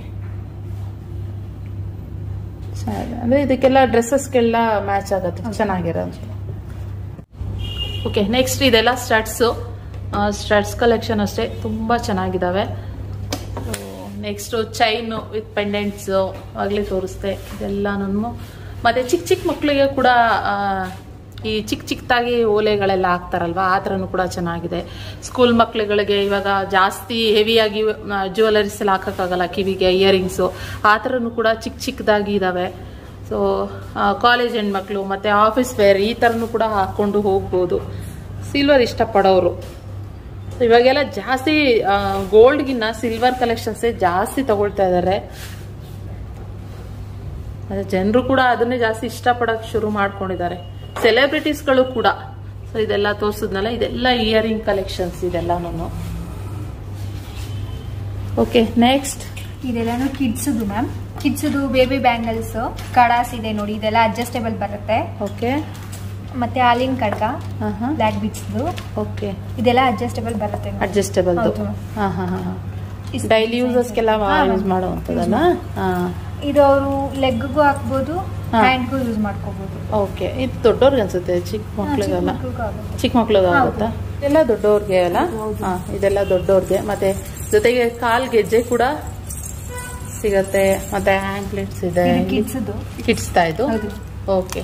ಅಂದರೆ ಇದಕ್ಕೆಲ್ಲ ಡ್ರೆಸ್ಸಸ್ಗೆಲ್ಲ ಮ್ಯಾಚ್ ಆಗುತ್ತೆ ಚೆನ್ನಾಗಿರೋದು ಓಕೆ ನೆಕ್ಸ್ಟ್ ಇದೆಲ್ಲ ಸ್ಟಡ್ಸು ಸ್ಟಡ್ಸ್ ಕಲೆಕ್ಷನ್ ಅಷ್ಟೇ ತುಂಬ ಚೆನ್ನಾಗಿದ್ದಾವೆ ನೆಕ್ಸ್ಟು ಚೈನು ವಿತ್ ಪೆಂಡೆಂಟ್ಸು ಆಗಲೇ ತೋರಿಸ್ದೆ ಇದೆಲ್ಲನೂ ಮತ್ತು ಚಿಕ್ಕ ಚಿಕ್ಕ ಮಕ್ಕಳಿಗೆ ಕೂಡ ಆ, ಈ ಚಿಕ್ಕ ಚಿಕ್ಕದಾಗಿ ಓಲೆಗಳೆಲ್ಲ ಹಾಕ್ತಾರಲ್ವ ಆ ಥರನೂ ಕೂಡ ಚೆನ್ನಾಗಿದೆ ಸ್ಕೂಲ್ ಮಕ್ಕಳುಗಳಿಗೆ ಇವಾಗ ಜಾಸ್ತಿ ಹೆವಿಯಾಗಿ ಜ್ಯುವೆಲರೀಸ್ ಎಲ್ಲ ಹಾಕೋಕ್ಕಾಗಲ್ಲ ಕಿವಿಗೆ ಇಯರಿಂಗ್ಸು ಆ ಥರನೂ ಕೂಡ ಚಿಕ್ಕ ಚಿಕ್ಕದಾಗಿ ಇದ್ದಾವೆ ಸೊ ಕಾಲೇಜ್ ಹೆಣ್ಮಕ್ಳು ಮತ್ತು ಆಫೀಸ್ ವೇರ್ ಈ ಥರನೂ ಕೂಡ ಹಾಕ್ಕೊಂಡು ಹೋಗ್ಬೋದು ಸಿಲ್ವರ್ ಇಷ್ಟಪಡೋರು So, ಇವಾಗೆಲ್ಲ ಜಾಸ್ತಿ ಗೋಲ್ಡ್ಗಿನ್ನ ಸಿಲ್ವರ್ ಕಲೆಕ್ಷನ್ಸೇ ಜಾಸ್ತಿ ತಗೊಳ್ತಾ ಇದ್ದಾರೆ ಅದೇ ಜನರು ಕೂಡ ಅದನ್ನೇ ಜಾಸ್ತಿ ಇಷ್ಟಪಡೋಕೆ ಶುರು ಮಾಡ್ಕೊಂಡಿದ್ದಾರೆ ಸೆಲೆಬ್ರಿಟೀಸ್ಗಳು ಕೂಡ ಸೊ ಇದೆಲ್ಲ ತೋರಿಸಿದ್ನಲ್ಲ ಇದೆಲ್ಲ ಇಯರಿಂಗ್ ಕಲೆಕ್ಷನ್ಸ್ ಇದೆಲ್ಲನೂ ಓಕೆ ನೆಕ್ಸ್ಟ್ ಇದೆಲ್ಲಾನು ಕಿಡ್ಸುದು ಮ್ಯಾಮ್ ಕಿಡ್ಸುದು ಬೇಬಿ ಬ್ಯಾಂಗಲ್ಸ್ ಕಡಾಸ್ ಇದೆ ನೋಡಿ ಇದೆಲ್ಲ ಅಡ್ಜಸ್ಟೇಬಲ್ ಬರುತ್ತೆ ಓಕೆ ಮತ್ತೆ ಹಾಲಿನ ಕಡ್ಗ ಹಾಂ ಹಾಂ ಬ್ಲ್ಯಾಕ್ ಬಿಟ್ಸ್ದು ಓಕೆ ಇದೆಲ್ಲ ಅಡ್ಜಸ್ಟೇಬಲ್ ಬರುತ್ತೆ ma'am. ಅಡ್ಜಸ್ಟೇಬಲ್ ಹೌದು. ಹಾಂ ಹಾಂ ಹಾಂ ಇಷ್ಟು ಡೈಲಿ ಯೂಸಸ್ಗೆಲ್ಲ ಹಾ, ಯೂಸ್ ma'am. ಮಾಡುವಂಥದ್ದಲ್ಲ ಹಾಂ ಇದು ಅವರು ಲೆಗ್ಗೂ ಹಾಕ್ಬೋದು ಹಾ. ಹ್ಯಾಂಡ್ಗೂ ಯೂಸ್ ಮಾಡ್ಕೋಬಹುದು ಓಕೆ ಇದು ದೊಡ್ಡವ್ರಿಗೆ ಅನ್ಸುತ್ತೆ ಚಿಕ್ಕ ಮಕ್ಳಿಗೆಲ್ಲ ಚಿಕ್ಕ ಮಕ್ಳಿಗೆ ಹೌದು. ಆಗುತ್ತಾ ಎಲ್ಲ ದೊಡ್ಡವ್ರಿಗೆ ಅಲ್ಲ ಹೌದು. ಹಾ ಇದೆಲ್ಲ ದೊಡ್ಡವ್ರಿಗೆ ಮತ್ತೆ ಜೊತೆಗೆ ಕಾಲ್ ಗೆಜ್ಜೆ ಕೂಡ ಸಿಗತ್ತೆ ಮತ್ತೆ ಹ್ಯಾಂಗ್ಲೆಟ್ಸ್ ಇದೆ ಕಿಡ್ಸುದು ಕಿಡ್ಸ್ತಾ ಇದು ಹೌದು ಓಕೆ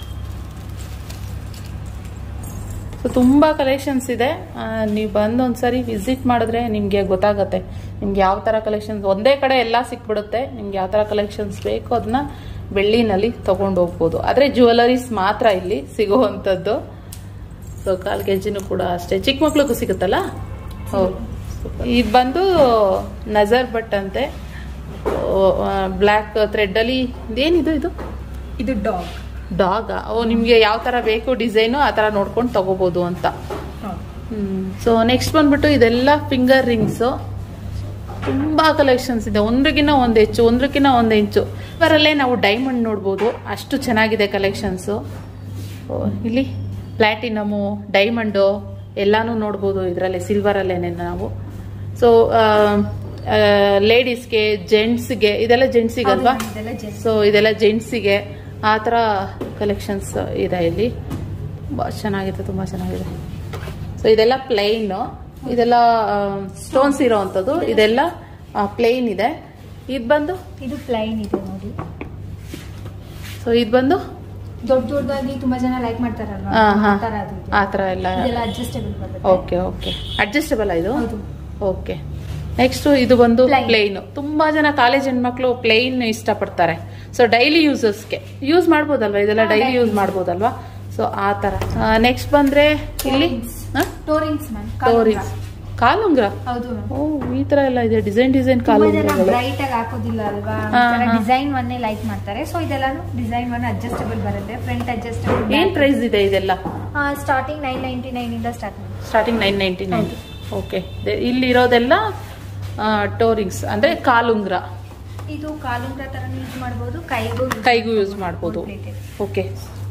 ಸೊ ತುಂಬ ಕಲೆಕ್ಷನ್ಸ್ ಇದೆ ನೀವು ಬಂದು ಒಂದ್ಸರಿ ವಿಸಿಟ್ ಮಾಡಿದ್ರೆ ನಿಮಗೆ ಗೊತ್ತಾಗುತ್ತೆ ನಿಮ್ಗೆ ಯಾವ ಥರ ಕಲೆಕ್ಷನ್ಸ್ ಒಂದೇ ಕಡೆ ಎಲ್ಲ ಸಿಕ್ಬಿಡುತ್ತೆ ನಿಮ್ಗೆ ಯಾವ ಥರ ಕಲೆಕ್ಷನ್ಸ್ ಬೇಕು ಅದನ್ನ ಬೆಳ್ಳಿನಲ್ಲಿ ತಗೊಂಡು ಹೋಗ್ಬೋದು ಆದರೆ ಜ್ಯುವೆಲರೀಸ್ ಮಾತ್ರ ಇಲ್ಲಿ ಸಿಗುವಂಥದ್ದು ಸೊ ಕಾಲ್ ಕೆ ಜಿನೂ ಕೂಡ ಅಷ್ಟೇ ಚಿಕ್ಕ ಮಕ್ಳಿಗೂ ಸಿಗುತ್ತಲ್ಲ ಹೌದು ಇದು ಬಂದು ನಜರ್ ಬಟ್ ಅಂತೆ ಬ್ಲ್ಯಾಕ್ ಥ್ರೆಡ್ಡಲ್ಲಿ ಇದೇನಿದು ಇದು ಇದು ಡಾಗ್ ಡಾಗ ಓ ನಿಮಗೆ ಯಾವ ಥರ ಬೇಕು ಡಿಸೈನು ಆ ಥರ ನೋಡ್ಕೊಂಡು ತಗೋಬೋದು ಅಂತ ಸೊ ನೆಕ್ಸ್ಟ್ ಬಂದ್ಬಿಟ್ಟು ಇದೆಲ್ಲ ಫಿಂಗರ್ ರಿಂಗ್ಸು ತುಂಬಾ ಕಲೆಕ್ಷನ್ಸ್ ಇದೆ ಒಂದ್ರಗಿನ್ನ ಒಂದು ಹೆಚ್ಚು ಒಂದ್ರಕ್ಕಿಂತ ಒಂದು ಹೆಚ್ಚು ಇವರಲ್ಲೇ ನಾವು ಡೈಮಂಡ್ ನೋಡ್ಬೋದು ಅಷ್ಟು ಚೆನ್ನಾಗಿದೆ ಕಲೆಕ್ಷನ್ಸು ಇಲ್ಲಿ ಪ್ಲಾಟಿನಮು ಡೈಮಂಡು ಎಲ್ಲಾನು ನೋಡ್ಬೋದು ಇದರಲ್ಲಿ ಸಿಲ್ವರಲ್ಲೇನೆ ನಾವು ಸೊ ಲೇಡೀಸ್ಗೆ ಜೆಂಟ್ಸ್ಗೆ ಇದೆಲ್ಲ ಜೆಂಟ್ಸಿಗಲ್ವಾ ಹೌದು, ಇದೆಲ್ಲ gents. ಸೊ ಇದೆಲ್ಲ ಜೆಂಟ್ಸಿಗೆ ಆ ಥರ ಕಲೆಕ್ಷನ್ಸ್ ಇದೆ ಇಲ್ಲಿ ತುಂಬ ಚೆನ್ನಾಗಿದೆ ತುಂಬ ಚೆನ್ನಾಗಿದೆ ಸೊ ಇದೆಲ್ಲ ಪ್ಲೈನ್ ಇದೆಲ್ಲ ಸ್ಟೋನ್ಸ್ ಇರೋವಂಥದ್ದು ಇದೆಲ್ಲ ಪ್ಲೈನ್ ಇದೆ ಇದು ಬಂದು ಇದು ಪ್ಲೈನ್ ಇದೆ ನೋಡಿ ಸೊ ಇದು ಬಂದು ದೊಡ್ಡ ದೊಡ್ಡದಾಗಿ ತುಂಬಾ ಜನ ಲೈಕ್ ಮಾಡ್ತಾರಲ್ವಾ ಆ, ಹಾ. ಆ ತರ ಅದು ಇದೆ. ಆ ಥರ ಎಲ್ಲ ಇದೆಲ್ಲ ಅಡ್ಜಸ್ಟೇಬಲ್ ಬರುತ್ತೆ ಓಕೆ ಓಕೆ ಅಡ್ಜಸ್ಟಬಲ್ ಇದು ಹೌದು ಓಕೆ ನೆಕ್ಸ್ಟ್ ಇದು ಬಂದು Plain. ಪ್ಲೈನ್ ತುಂಬಾ ಜನ ಕಾಲೇಜ್ ಹೆಣ್ಮಕ್ಳು ಪ್ಲೈನ್ ಇಷ್ಟಪಡ್ತಾರೆ ಸೊ ಡೈಲಿ ಯೂಸರ್ಸ್ಗೆ ಯೂಸ್ ಮಾಡ್ಬೋದಲ್ವಾ ಇದೆಲ್ಲ ಹಾ, ಡೈಲಿ daily ಯೂಸ್ use. ಮಾಡ್ಬೋದಲ್ವಾ ಸೊ ಆ ತರ ನೆಕ್ಸ್ಟ್ ಬಂದ್ರೆ ಇಲ್ಲಿ ಟೋರಿಂಗ್ಸ್ ಮ್ಯಾಮ್ ಟೋರಿಂಗ್ಸ್ ಕಾಲುಂಗ್ರ ಹೌದು ಮ್ಯಾಮ್ ಓ ಈ ತರ ಎಲ್ಲ ಇದೆ ಡಿಸೈನ್ ಡಿಸೈನ್ ತುಂಬಾ ಜನ ಕಾಲುಂಗ್ರಗಳು ಬ್ರೈಟ್ ಆಗಿ ಹಾಕೋದಿಲ್ಲ ಅಲ್ವಾ ಹಾ, ಹಾ. ಡಿಸೈನ್ ಒನ್ನೇ ಲೈಕ್ ಮಾಡ್ತಾರೆ ಸೊ ಇದೆಲ್ಲಾನು ಡಿಸೈನ್ ಒನ್ ಅಡ್ಜಸ್ಟಬಲ್ ಬರುತ್ತೆ ಫ್ರಂಟ್ ಅಡ್ಜಸ್ಟಬಲ್ ಏನ್ ಪ್ರೈಸ್ ಇದೆ ಇದೆಲ್ಲ ಸ್ಟಾರ್ಟಿಂಗ್ ನೈನ್ ನೈನ್ಟಿ ನೈನ್ ಇಂದ ಸ್ಟಾರ್ಟ್ ಮಾಡಿ starting nine ninety nine okay ಇಲ್ಲಿ ಇರೋದೆಲ್ಲ ಟೋರಿಂಗ್ಸ್ ಅಂದ್ರೆ ಕಾಲುಂಗ್ರ ಇದು ಕಾಲುಂಗ್ರ ತರ ಯೂಸ್ ಮಾಡ್ಬೋದು ಕೈಗೂ ಕೈಗೂ ಯೂಸ್ ಮಾಡ್ಬೋದು okay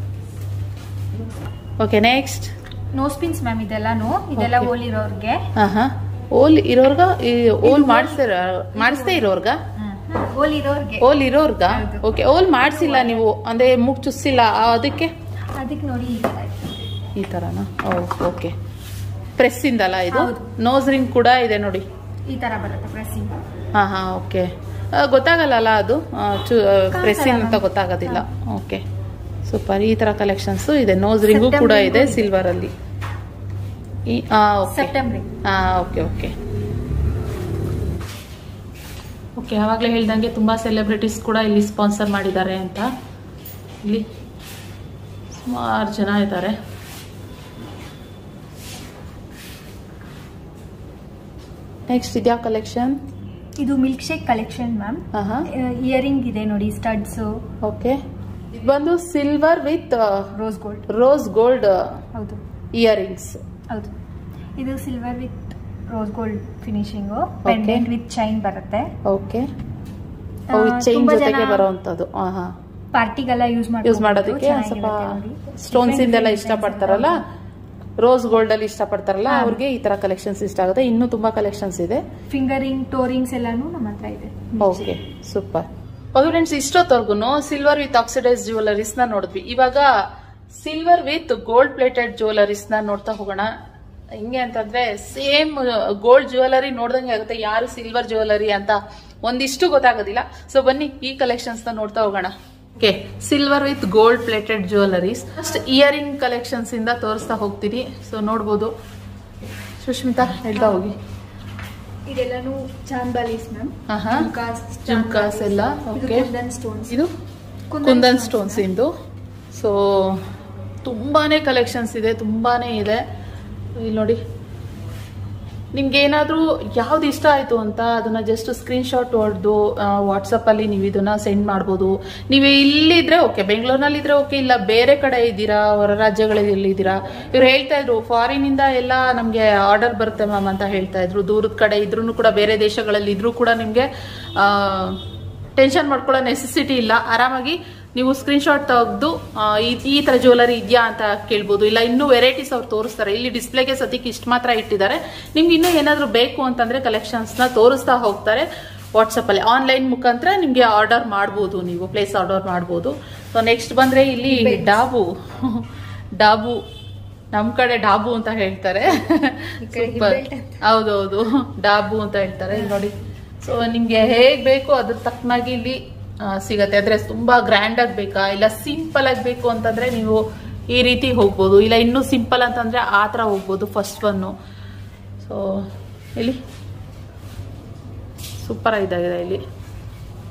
okay next nose pins ma'am ಇದೆಲ್ಲಾನು ಇದೆಲ್ಲ Okay. ಓಲ್ ಇರೋರ್ಗೆ ಹಾ ಹಾ ಓಲ್ ಇರೋರ್ಗ ಈ ಓಲ್ ಮಾಡಿಸ್ತಾರ ಮಾಡಿಸ್ದೇ ಇರೋರ್ಗ ಓಲ್ ಇರೋರ್ಗೆ ಓಲ್ ಇರೋರ್ಗ ಹೌದು. ಓಕೆ ಓಲ್ ಮಾಡಿಸಿಲ್ಲ ನೀವು ಅಂದ್ರೆ ಮುಗ್ ಚುಸ್ಸಿಲ್ಲ ಆ, ಅದಕ್ಕೆ ಅದಕ್ಕೆ ನೋಡಿ ಈ ತರ ಇದೆ. ಈ ತರನಾ ಓಕೆ ಪ್ರೆಸ್ ಇಂದಲ್ಲ ಇದು ಹೌದು. ನೋಸ್ ರಿಂಗ್ ಕೂಡ ಇದೆ ನೋಡಿ ಈ ತರ ಬರುತ್ತೆ ಪ್ರೆಸ್ಸಿಂಗ್ ಹಾ ಹಾ ಓಕೆ ಗೊತ್ತಾಗಲ್ಲ ಅದು ಪ್ರೆಸ್ಸಿಂಗ್ ಅಂತ ma'am. ಗೊತ್ತಾಗೋದಿಲ್ಲ ಓಕೆ ಸೂಪರ್ ಈ ತರ ಕಲೆಕ್ಷನ್ಸ್ ಇದೆ ನೋಸ್ ರಿಂಗು ಕೂಡ September ಇದೆ ಇದೆ. ಸಿಲ್ವರ್ ಅಲ್ಲಿ ಈ ಓಕೆ ಸೆಪ್ಟೆಂಬರ್ ಹಾ ಓಕೆ ಓಕೆ ಓಕೆ ಆವಾಗಲೇ ಹೇಳ್ದಂಗೆ ತುಂಬ ಸೆಲೆಬ್ರಿಟೀಸ್ ಕೂಡ ಇಲ್ಲಿ ಸ್ಪಾನ್ಸರ್ ಮಾಡಿದ್ದಾರೆ ಅಂತ ಇಲ್ಲಿ ಸುಮಾರು ಜನ ಇದ್ದಾರೆ ನೆಕ್ಸ್ಟ್ ಇದ್ಯಾ ಕಲೆಕ್ಷನ್ ಇದು ಮಿಲ್ಕ್ ಶೇಕ್ ಕಲೆಕ್ಷನ್ ಮ್ಯಾಮ್ ಹಾಂ ಹಾಂ ಇಯರಿಂಗ್ ಇದೆ ನೋಡಿ ಸ್ಟಡ್ಸ್ ಓಕೆ ಇದು ಬಂದು silver with rose gold rose gold ಹೌದು ಇಯರಿಂಗ್ಸ್ ಹೌದು ಇದು silver with rose gold finishing pendant with chain ಬರುತ್ತೆ ಓಕೆ ಆ, ಚೈನ್ ತುಂಬಾ ಜೊತೆಗೆ ಜನ ಬರೋವಂಥದ್ದು ಹಾಂ ಹಾಂ ಪಾರ್ಟಿಗೆಲ್ಲ ಯೂಸ್ ಮಾಡಿ ಯೂಸ್ ಮಾಡೋದಕ್ಕೆ ಒಂದ್ ಸ್ವಲ್ಪ ಸ್ಟೋನ್ಸ್ ಇಂದೆಲ್ಲ ಇಷ್ಟಪಡ್ತಾರಲ್ಲ ರೋಸ್ ಗೋಲ್ಡ್ ಅಲ್ಲಿ ಇಷ್ಟಪಡ್ತಾರಲ್ಲ ಹಾ. ಅವ್ರಿಗೆ ಈ ತರ ಕಲೆಕ್ಷನ್ಸ್ ಇಷ್ಟ ಆಗುತ್ತೆ ಇನ್ನೂ ತುಂಬಾ ಕಲೆಕ್ಷನ್ಸ್ ಇದೆ ಫಿಂಗರಿಂಗ್ ಟೋರಿಂಗ್ಸ್ ಎಲ್ಲಾನು ನಮ್ಮ ಹತ್ರ ಇದೆ ಓಕೆ ಸೂಪರ್ ಓಕೆ ಫ್ರೆಂಡ್ಸ್ ಇಷ್ಟೊತ್ತವರೆಗೂ ಸಿಲ್ವರ್ ವಿತ್ ಆಕ್ಸಿಡೈಸ್ ಜ್ಯುವೆಲರೀಸ್ ನ ನೋಡಿದ್ವಿ ಇವಾಗ silver with gold plated jewelleries ನ ನೋಡ್ತಾ ಹೋಗೋಣ ಹಿಂಗೆ ಅಂತಂದ್ರೆ ಸೇಮ್ ಗೋಲ್ಡ್ ಜ್ಯುವೆಲರಿ ನೋಡ್ದಂಗೆ ಆಗುತ್ತೆ ಯಾರು ಸಿಲ್ವರ್ ಜ್ಯುವೆಲರಿ ಅಂತ ಒಂದಿಷ್ಟು ಗೊತ್ತಾಗೋದಿಲ್ಲ ಸೊ ಬನ್ನಿ ಈ ಕಲೆಕ್ಷನ್ಸ್ ನ ನೋಡ್ತಾ ಹೋಗೋಣ okay silver with gold plated jewelleries first earring collections ಇಂದ ತೋರಿಸ್ತಾ ಹೋಗ್ತೀನಿ ಸೊ ನೋಡ್ಬೋದು ಸುಷ್ಮಿತಾ ಹೇಳ್ತಾ ಹೋಗಿ ಇದೆಲ್ಲಾನು ಚಾಂಬಾಲೀಸ್ ಮ್ಯಾಮ್ ಆಹಾ. ಜುಮ್ಕಾಸ್ ಎಲ್ಲ, okay. ಕುಂದನ್ ಸ್ಟೋನ್ಸ್ ಇದು ಕುಂದನ್ ಸ್ಟೋನ್ಸ್ ಇಂದು ಸೊ ತುಂಬಾನೇ ಕಲೆಕ್ಷನ್ಸ್ ಇದೆ ತುಂಬಾನೇ ಇದೆ ಇಲ್ಲಿ ನೋಡಿ ನಿಮ್ಗೆ ಏನಾದರೂ ಯಾವ್ದು ಇಷ್ಟ ಆಯಿತು ಅಂತ ಅದನ್ನ ಜಸ್ಟ್ ಸ್ಕ್ರೀನ್ಶಾಟ್ ಹೊಡೆದು ವಾಟ್ಸಪ್ಪಲ್ಲಿ ನೀವು ಇದನ್ನ ಸೆಂಡ್ ಮಾಡ್ಬೋದು ನೀವು ಇಲ್ಲಿದ್ರೆ ಓಕೆ ಬೆಂಗಳೂರಿನಲ್ಲಿ ಇದ್ರೆ ಓಕೆ ಇಲ್ಲ ಬೇರೆ ಕಡೆ ಇದ್ದೀರಾ ಹೊರ ರಾಜ್ಯಗಳಲ್ಲಿ ಇದ್ದೀರಾ ಇವ್ರು ಹೇಳ್ತಾ ಇದ್ರು ಫಾರಿನಿಂದ ಎಲ್ಲ ನಮಗೆ ಆರ್ಡರ್ ಬರುತ್ತೆ ಮ್ಯಾಮ್ ಅಂತ ಹೇಳ್ತಾ ಇದ್ರು ದೂರದ ಕಡೆ ಇದ್ರೂ ಕೂಡ ಬೇರೆ ದೇಶಗಳಲ್ಲಿ ಇದ್ರೂ ಕೂಡ ನಿಮಗೆ ಟೆನ್ಷನ್ ಮಾಡ್ಕೊಳ್ಳೋ ನೆಸೆಸಿಟಿ ಇಲ್ಲ ಆರಾಮಾಗಿ ನೀವು ಸ್ಕ್ರೀನ್ಶಾಟ್ ತೆಗೆದು ಈ ತರ ಜ್ಯುವೆಲರಿ ಇದೆಯಾ ಅಂತ ಕೇಳ್ಬೋದು ಇಲ್ಲ ಇನ್ನೂ ವೆರೈಟೀಸ್ ಅವ್ರು ತೋರಿಸ್ತಾರೆ ಇಲ್ಲಿ ಡಿಸ್ಪ್ಲೇಗೆ ಸದ್ಯಕ್ಕೆ ಇಷ್ಟು ಮಾತ್ರ ಇಟ್ಟಿದ್ದಾರೆ ನಿಮ್ಗೆ ಇನ್ನೂ ಏನಾದರೂ ಬೇಕು ಅಂತಂದ್ರೆ ಕಲೆಕ್ಷನ್ಸ್ನ ತೋರಿಸ್ತಾ ಹೋಗ್ತಾರೆ ವಾಟ್ಸಪ್ಪಲ್ಲಿ ಆನ್ಲೈನ್ ಮುಖಾಂತರ ನಿಮಗೆ ಆರ್ಡರ್ ಮಾಡ್ಬೋದು ನೀವು ಪ್ಲೇಸ್ ಆರ್ಡರ್ ಮಾಡ್ಬೋದು ಸೊ ನೆಕ್ಸ್ಟ್ ಬಂದ್ರೆ ಇಲ್ಲಿ ಡಾಬು ಡಾಬು ನಮ್ ಕಡೆ ಡಾಬು ಅಂತ ಹೇಳ್ತಾರೆ ಈ ಕಡೆ Super. ಹಿಬ್ಬೆಲ್ಟ್ ಅಂತ. ಹೌದೌದು ಡಾಬು ಅಂತ ಹೇಳ್ತಾರೆ ಇಲ್ಲಿ ನೋಡಿ ಸೊ ನಿಮ್ಗೆ ಹೇಗ್ ಬೇಕು ಅದ್ರ ತಕ್ಕನಾಗಿ ಇಲ್ಲಿ ಆ, ಸಿಗತ್ತೆ ಅಂದ್ರೆ ತುಂಬಾ ಗ್ರ್ಯಾಂಡ್ ಆಗಿ ಬೇಕಾ ಇಲ್ಲ ಸಿಂಪಲ್ ಆಗಿ ಬೇಕು ಅಂತಂದ್ರೆ ನೀವು ಈ ರೀತಿ ಹೋಗ್ಬೋದು ಇಲ್ಲ ಇನ್ನೂ ಸಿಂಪಲ್ ಅಂತಂದ್ರೆ ಆ ತರ ಹೋಗ್ಬೋದು ಫಸ್ಟ್ ಒನ್ನು ಸೊ ಇಲ್ಲಿ ಸೂಪರ್ ಇದಾಗಿದೆ ಇಲ್ಲಿ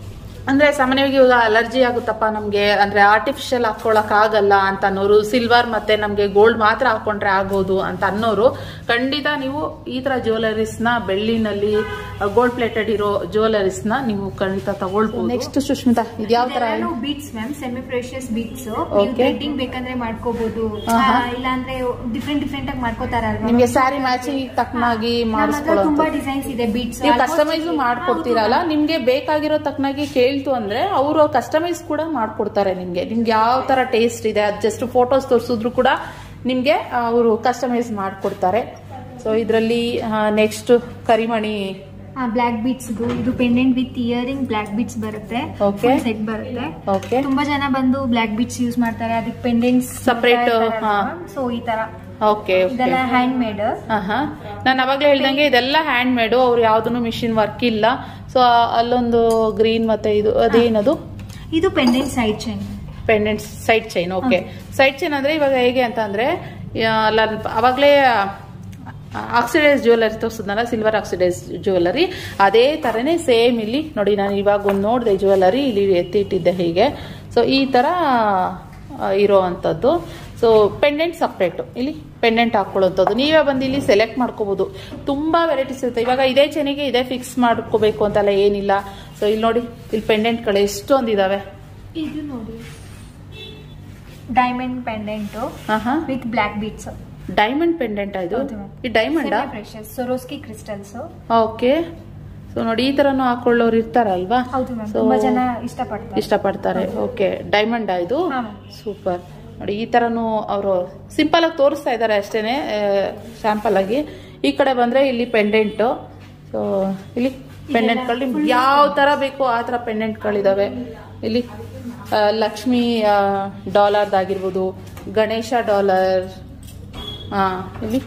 ಅಂದ್ರೆ ಸಾಮಾನ್ಯವಾಗಿ ಇವಾಗ ಅಲರ್ಜಿ ಆಗುತ್ತಪ್ಪ ನಮ್ಗೆ ಅಂದ್ರೆ ಆರ್ಟಿಫಿಷಿಯಲ್ ಹಾಕೊಳಕ್ ಆಗಲ್ಲ ಅಂತ ಅನ್ನೋರು ಸಿಲ್ವರ್ ಮತ್ತೆ ನಮ್ಗೆ ಗೋಲ್ಡ್ ಮಾತ್ರ ಹಾಕೊಂಡ್ರೆ ಆಗೋದು ಅಂತ ಅನ್ನೋರು ಖಂಡಿತ ನೀವು ಈ ತರ ಜ್ಯುವೆಲರೀಸ್ ನ ಬೆಳ್ಳಿನಲ್ಲಿ ಗೋಲ್ಡ್ ಪ್ಲೇಟೆಡ್ ಇರೋ ಜ್ಯುವೆಲರೀಸ್ ನ ನೀವು ಖಂಡಿತ ತಗೊಳ್ಬಹುದು ನೆಕ್ಸ್ಟ್ ಸುಷ್ಮಿತಾ ಇದು ಯಾವ ತರ beads ma'am semi precious beads Okay. Threading ಬೇಕಂದ್ರೆ ಮಾಡ್ಕೋಬಹುದು ಆಹಾ. ಇಲ್ಲಾಂದ್ರೆ ಡಿಫ್ರೆಂಟ್ ಡಿಫ್ರೆಂಟ್ ಆಗಿ ಮಾಡ್ಕೋತಾರಲ್ವಾ ನಿಮ್ಗೆ ಸ್ಯಾರಿ ಮ್ಯಾಚಿಂಗ್ ತಕ್ಕನಾಗಿ ನಮ್ಮ ಹತ್ರ ತುಂಬಾ ಮಾಡಿಸ್ಕೊಳ್ಳೋ ಡಿಸೈನ್ಸ್ ಇದೆ ಬೀಟ್ಸ್ ನೀವು ಕಸ್ಟಮೈಸ್ ಮಾಡ್ಕೊಡ್ತೀರಲ್ಲ ನಿಮ್ಗೆ ಬೇಕಾಗಿರೋ ತಕ್ಕನಾಗಿ ಕೇಳ್ತು ಅಂದ್ರೆ ಅವರು ಕಸ್ಟಮೈಸ್ ಕೂಡ ಮಾಡ್ಕೊಡ್ತಾರೆ ನಿಮ್ಗೆ ನಿಮ್ಗೆ ಯಾವ ತರ ಟೇಸ್ಟ್ ಇದೆ ಅದ್ ಜಸ್ಟ್ ಫೋಟೋಸ್ ತೋರಿಸಿದ್ರು ಕೂಡ ನಿಮ್ಗೆ ಅವರು ಕಸ್ಟಮೈಸ್ ಮಾಡ್ಕೊಡ್ತಾರೆ ಸೊ ಇದರಲ್ಲಿ ನೆಕ್ಸ್ಟ್ ಕರಿಮಣಿ ಬ್ಲಾಕ್ ಬೀಟ್ಸ್ ಇದು pendant with earring black beads ಬರುತ್ತೆ Okay. ಸೆಟ್ ಬರುತ್ತೆ ಓಕೆ ತುಂಬಾ ಜನ ಬಂದು ಬ್ಲಾಕ್ ಬೀಟ್ಸ್ ಯೂಸ್ ಮಾಡ್ತಾರೆ ಅದಕ್ಕೆ ಪೆಂಡೆಂಟ್ಸ್ Separate, ಹಾ. ಸೊ ಈ ತರ ಓಕೆ ಇದೆಲ್ಲ ಹ್ಯಾಂಡ್ ಮೇಡ್ ಹಾ ನಾನು ಅವಾಗಲೇ ಹೇಳ್ದಂಗೆ ಇದೆಲ್ಲ ಹ್ಯಾಂಡ್ ಮೇಡು ಅವ್ರು ಯಾವ್ದು ಮಿಷಿನ್ ವರ್ಕ್ ಇಲ್ಲ ಸೊ ಅಲ್ಲೊಂದು ಗ್ರೀನ್ ಮತ್ತೆ ಇದು ಅದೇನದು ಇದು pendant side chain pendant side chain okay side chain ಅಂದ್ರೆ ಇವಾಗ ಹೇಗೆ ಅಂತ ಅಂದ್ರೆ ಅವಾಗಲೇ ಆಕ್ಸಿಡೈಸ್ ಜ್ಯುವೆಲರಿ ತೋರಿಸಿದ್ನಲ್ಲ ಸಿಲ್ವರ್ ಆಕ್ಸಿಡೈಸ್ ಜ್ಯುವೆಲರಿ ಅದೇ ಥರನೇ ಸೇಮ್ ಇಲ್ಲಿ ನೋಡಿ ನಾನು ಇವಾಗ ಒಂದು ನೋಡಿದೆ ಜ್ಯುವೆಲರಿ ಇಲ್ಲಿ ಎತ್ತಿಟ್ಟಿದ್ದೆ ಹೀಗೆ ಸೊ ಈ ಥರ ಆ, ಇರೋ ಅಂಥದ್ದು ಸೊ ಪೆಂಡೆಂಟ್ ಸಪ್ರೇಟು ಇಲ್ಲಿ ಪೆಂಡೆಂಟ್ ಹಾಕೊಳ್ಳೋಂಥದ್ದು ನೀವೇ ಬಂದು ಇಲ್ಲಿ ಸೆಲೆಕ್ಟ್ ಮಾಡ್ಕೋಬೋದು ತುಂಬ ವೆರೈಟೀಸ್ ಇರುತ್ತೆ ಇವಾಗ ಇದೇ ಚೆನ್ನಿಗೆ ಇದೇ ಫಿಕ್ಸ್ ಮಾಡ್ಕೋಬೇಕು ಅಂತೆಲ್ಲ ಏನಿಲ್ಲ ಸೊ ಇಲ್ಲಿ ನೋಡಿ ಇಲ್ಲಿ ಪೆಂಡೆಂಟ್ಗಳು ಎಷ್ಟೊಂದಿದಾವೆ ಇದು ನೋಡಿ ಡೈಮಂಡ್ ಪೆಂಡೆಂಟ್ ಹಾಂ ಹಾಂ with black beads diamond pendant ಇದು ಹೌದು ma'am. ಈ ಡೈಮಂಡಾ precious Swarovski crystals okay so ನೋಡಿ ಈ ತರನು ಹಾಕೊಳ್ಳೋರು ಇರ್ತಾರಲ್ವಾ ಹೌದು ಮ್ಯಾಮ್ So, ತುಂಬಾ ಜನ ಇಷ್ಟಪಡ್ತಾರೆ ಇಷ್ಟಪಡ್ತಾರೆ ಓಕೆ ಡೈಮಂಡ್ ಇದು ಹಾ, ma'am. ಸೂಪರ್ ನೋಡಿ ಈ ತರನು ಅವರು ಸಿಂಪಲ್ ಆಗಿ ತೋರಿಸ್ತಾ ಇದ್ದಾರೆ ಅಷ್ಟೇನೆ ಸ್ಯಾಂಪಲ್ ಆಗಿ ಈ ಕಡೆ ಬಂದ್ರೆ ಇಲ್ಲಿ ಪೆಂಡೆಂಟ್ ಸೊ ಇಲ್ಲಿ ಪೆಂಡೆಂಟ್ಗಳು ನಿಮ್ಗೆ ಯಾವ ತರ ಬೇಕು ಆ ತರ ಪೆಂಡೆಂಟ್ಗಳಿದಾವೆ ಇಲ್ಲಿ ಆ, ಲಕ್ಷ್ಮಿ ಡಾಲರ್ದಾಗಿರ್ಬೋದು ಗಣೇಶ ಡಾಲರ್ ಹಾ ಇಲ್ಲಿ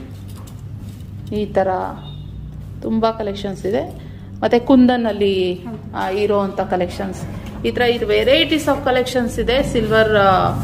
ಈ ತರ ತುಂಬಾ ಕಲೆಕ್ಷನ್ಸ್ ಇದೆ ಮತ್ತೆ ಕುಂದನ್ನಲ್ಲಿ ಆ, ಇರೋವಂಥ ಕಲೆಕ್ಷನ್ಸ್ ಈ ಥರ ಇದು ವೆರೈಟೀಸ್ ಆಫ್ ಕಲೆಕ್ಷನ್ಸ್ ಇದೆ silver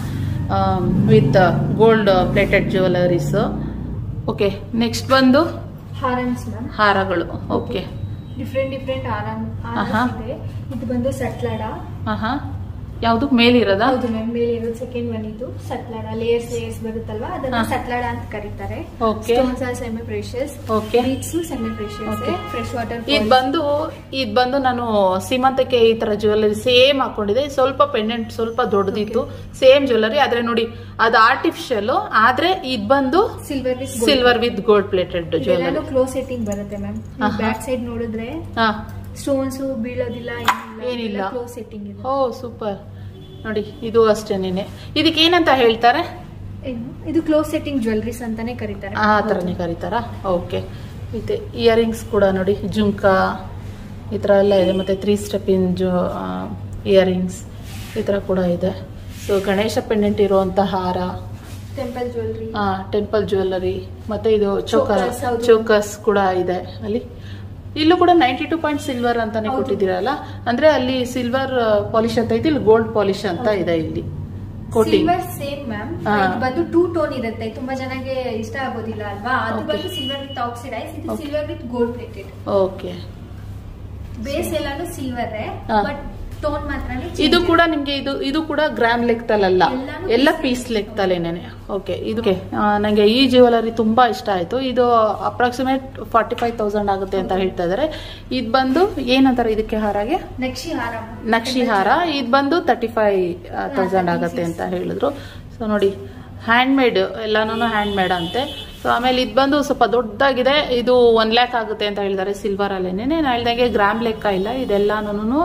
with gold plated jewelleries okay next ಬಂದು ಹಾರನ್ಸ್ ಮ್ಯಾಮ್ ಹಾರಗಳು ಓಕೆ ಡಿಫ್ರೆಂಟ್ ಡಿಫ್ರೆಂಟ್ ಹಾರನ್ ಆಹಾ. ಇದೆ ಇದು ಬಂದು ಸಟ್ಲಾಡ ಹಾಂ ಹಾಂ ಯಾವುದು ಮೇಲಿರೋದಾ ಹೌದು ಮ್ಯಾಮ್ ಮೇಲೆ ಇರೋದು ಸೆಕೆಂಡ್ ಒನ್ ಇದು ಸಟ್ಲಾಡ ಲೇಯರ್ಸ್ ಲೇಯರ್ಸ್ ಬರುತ್ತಲ್ವಾ ಅದನ್ನ ಹಾ. ಸಟ್ಲಾಡ ಅಂತ ಕರೀತಾರೆ Okay. Stones are semi precious Okay. Beads semi precious Okay. Fresh water ಇದು ಬಂದು ಇದು ಬಂದು ನಾನು ಸೀಮಂತಕ್ಕೆ ಈ ತರ ಜ್ಯುವೆಲರಿ ಸೇಮ್ ಹಾಕೊಂಡಿದೆ ಸ್ವಲ್ಪ ಪೆಂಡೆಂಟ್ ಸ್ವಲ್ಪ ದೊಡ್ಡದಿತ್ತು ಸೇಮ್ ಜ್ಯುವೆಲರಿ ಆದ್ರೆ ನೋಡಿ ಅದು ಆರ್ಟಿಫಿಷಿಯಲ್ ಆದ್ರೆ ಇದು ಬಂದು silver with silver with gold plated jewellery close setting ಬರುತ್ತೆ ಮ್ಯಾಮ್ ಆಹಾ. ಬ್ಯಾಕ್ ಸೈಡ್ ನೋಡಿದ್ರೆ ಹಾ ಸ್ಟೋನ್ಸ್ ಬೀಳೋದಿಲ್ಲ ಏನಿಲ್ಲ. ಕ್ಲೋಸ್ ಸೆಟ್ಟಿಂಗ್ ಇದೆ ಓ ಸೂಪರ್ ನೋಡಿ ಇದು ಅಷ್ಟೇನೇನೆ ಇದಕ್ಕೆ ಏನಂತ ಹೇಳ್ತಾರೆ ಏನು? ಇದು ಕ್ಲೋಸ್ ಸೆಟ್ಟಿಂಗ್ ಜ್ಯುವೆಲ್ರೀಸ್ ಅಂತಾನೆ ಕರೀತಾರೆ ಆ ಥರನೇ ಕರೀತಾರಾ ಓಕೆ ಮತ್ತೆ ಇಯರಿಂಗ್ಸ್ ಕೂಡ ನೋಡಿ ಜುಮ್ಕಾ ಈ ಥರ ಎಲ್ಲ ಇದೆ ಮತ್ತು ತ್ರೀ ಸ್ಟೆಪಿನ್ ಜು ಇಯರಿಂಗ್ಸ್ ಈ ಥರ ಕೂಡ ಇದೆ ಸೊ ಗಣೇಶ ಪೆಂಡೆಂಟ್ ಇರುವಂಥ ಹಾರ ಟೆಂಪಲ್ ಜ್ಯುವೆಲ್ರಿ ಟೆಂಪಲ್ ಜ್ಯುವೆಲ್ಲರಿ ಮತ್ತು ಇದು ಚೌಕರ್ Chokers, ಹೌದು. ಚೌಕಸ್ ಕೂಡ ಇದೆ ಅಲ್ಲಿ ಇಲ್ಲೂ ಕೂಡ ನೈಂಟಿ ಟೂ ಪಾಯಿಂಟ್ ಸಿಲ್ವರ್ ಅಂತಾನೆ ಹೌದು. ಕೊಟ್ಟಿದ್ದೀರಲ್ಲ ಅಂದ್ರೆ ಅಲ್ಲಿ ಸಿಲ್ವರ್ ಪಾಲಿಶ್ ಅಂತ ಇದೆ ಇಲ್ಲಿ ಗೋಲ್ಡ್ ಪಾಲಿಶ್ ಅಂತ ಇದೆ ಇಲ್ಲಿ ಕೋಟಿಂಗ್ ಸಿಲ್ವರ್ ಸೇಮ್ ಮ್ಯಾಮ್ ಹಾ. ಇದು ಬಂದು ಟೂ ಟೋನ್ ಇರುತ್ತೆ ತುಂಬಾ ಜನಕ್ಕೆ ಇಷ್ಟ ಆಗೋದಿಲ್ಲ ಅಲ್ವಾ ಅದು Okay. ಬಂದು ಸಿಲ್ವರ್ ವಿತ್ ಆಕ್ಸಿಡೈಸ್ ಇದು Okay. Silver with gold plated okay base ಎಲ್ಲಾನು ಸಿಲ್ವರ್ ಹಾ. ಬಟ್ ಟೋನ್ ಮಾತ್ರನೇ ಇದು ಕೂಡ ನಿಮ್ಗೆ ಇದು ಇದು ಕೂಡ ಗ್ರಾಮ್ ಲೆಕ್ಕದಲ್ಲ ಎಲ್ಲಾನು ಎಲ್ಲ piece ಪೀಸ್ ಲೆಕ್ಕದಲ್ಲೇನೆ ಓಕೆ ಇದು ನನಗೆ ಈ ಜ್ಯುವೆಲರಿ ತುಂಬಾ ಇಷ್ಟ ಆಯ್ತು ಇದು ಅಪ್ರಾಕ್ಸಿಮೇಟ್ ಫಾರ್ಟಿ ಫೈವ್ ತೌಸಂಡ್ ಆಗುತ್ತೆ ಅಂತ ಹೇಳ್ತಾ ಇದಾರೆ ಇದು ಬಂದು ಏನಂತಾರೆ ಇದಕ್ಕೆ ಹಾರಾಗೆ ನಕ್ಷಿ ಹಾರ ನಕ್ಷಿ ಹಾರ ಇದು ಬಂದು ತರ್ಟಿ ಫೈವ್ ತೌಸಂಡ್ ಆಗುತ್ತೆ ಅಂತ ಹೇಳಿದ್ರು ಸೊ ನೋಡಿ ಹ್ಯಾಂಡ್ ಮೇಡ್ ಎಲ್ಲಾನು ಹ್ಯಾಂಡ್ ಮೇಡ್ ಅಂತೆ ಸೊ ಆಮೇಲೆ ಇದು ಬಂದು ಸ್ವಲ್ಪ ದೊಡ್ಡದಾಗಿದೆ ಇದು ಒನ್ ಲ್ಯಾಕ್ ಆಗುತ್ತೆ ಅಂತ ಹೇಳಿದ್ದಾರೆ ಸಿಲ್ವರ್ ಅಲ್ಲೇನೆ ನಾನು ಹೇಳ್ದಂಗೆ ಗ್ರಾಮ್ ಲೆಕ್ಕ ಇಲ್ಲ ಇದೆಲ್ಲಾನು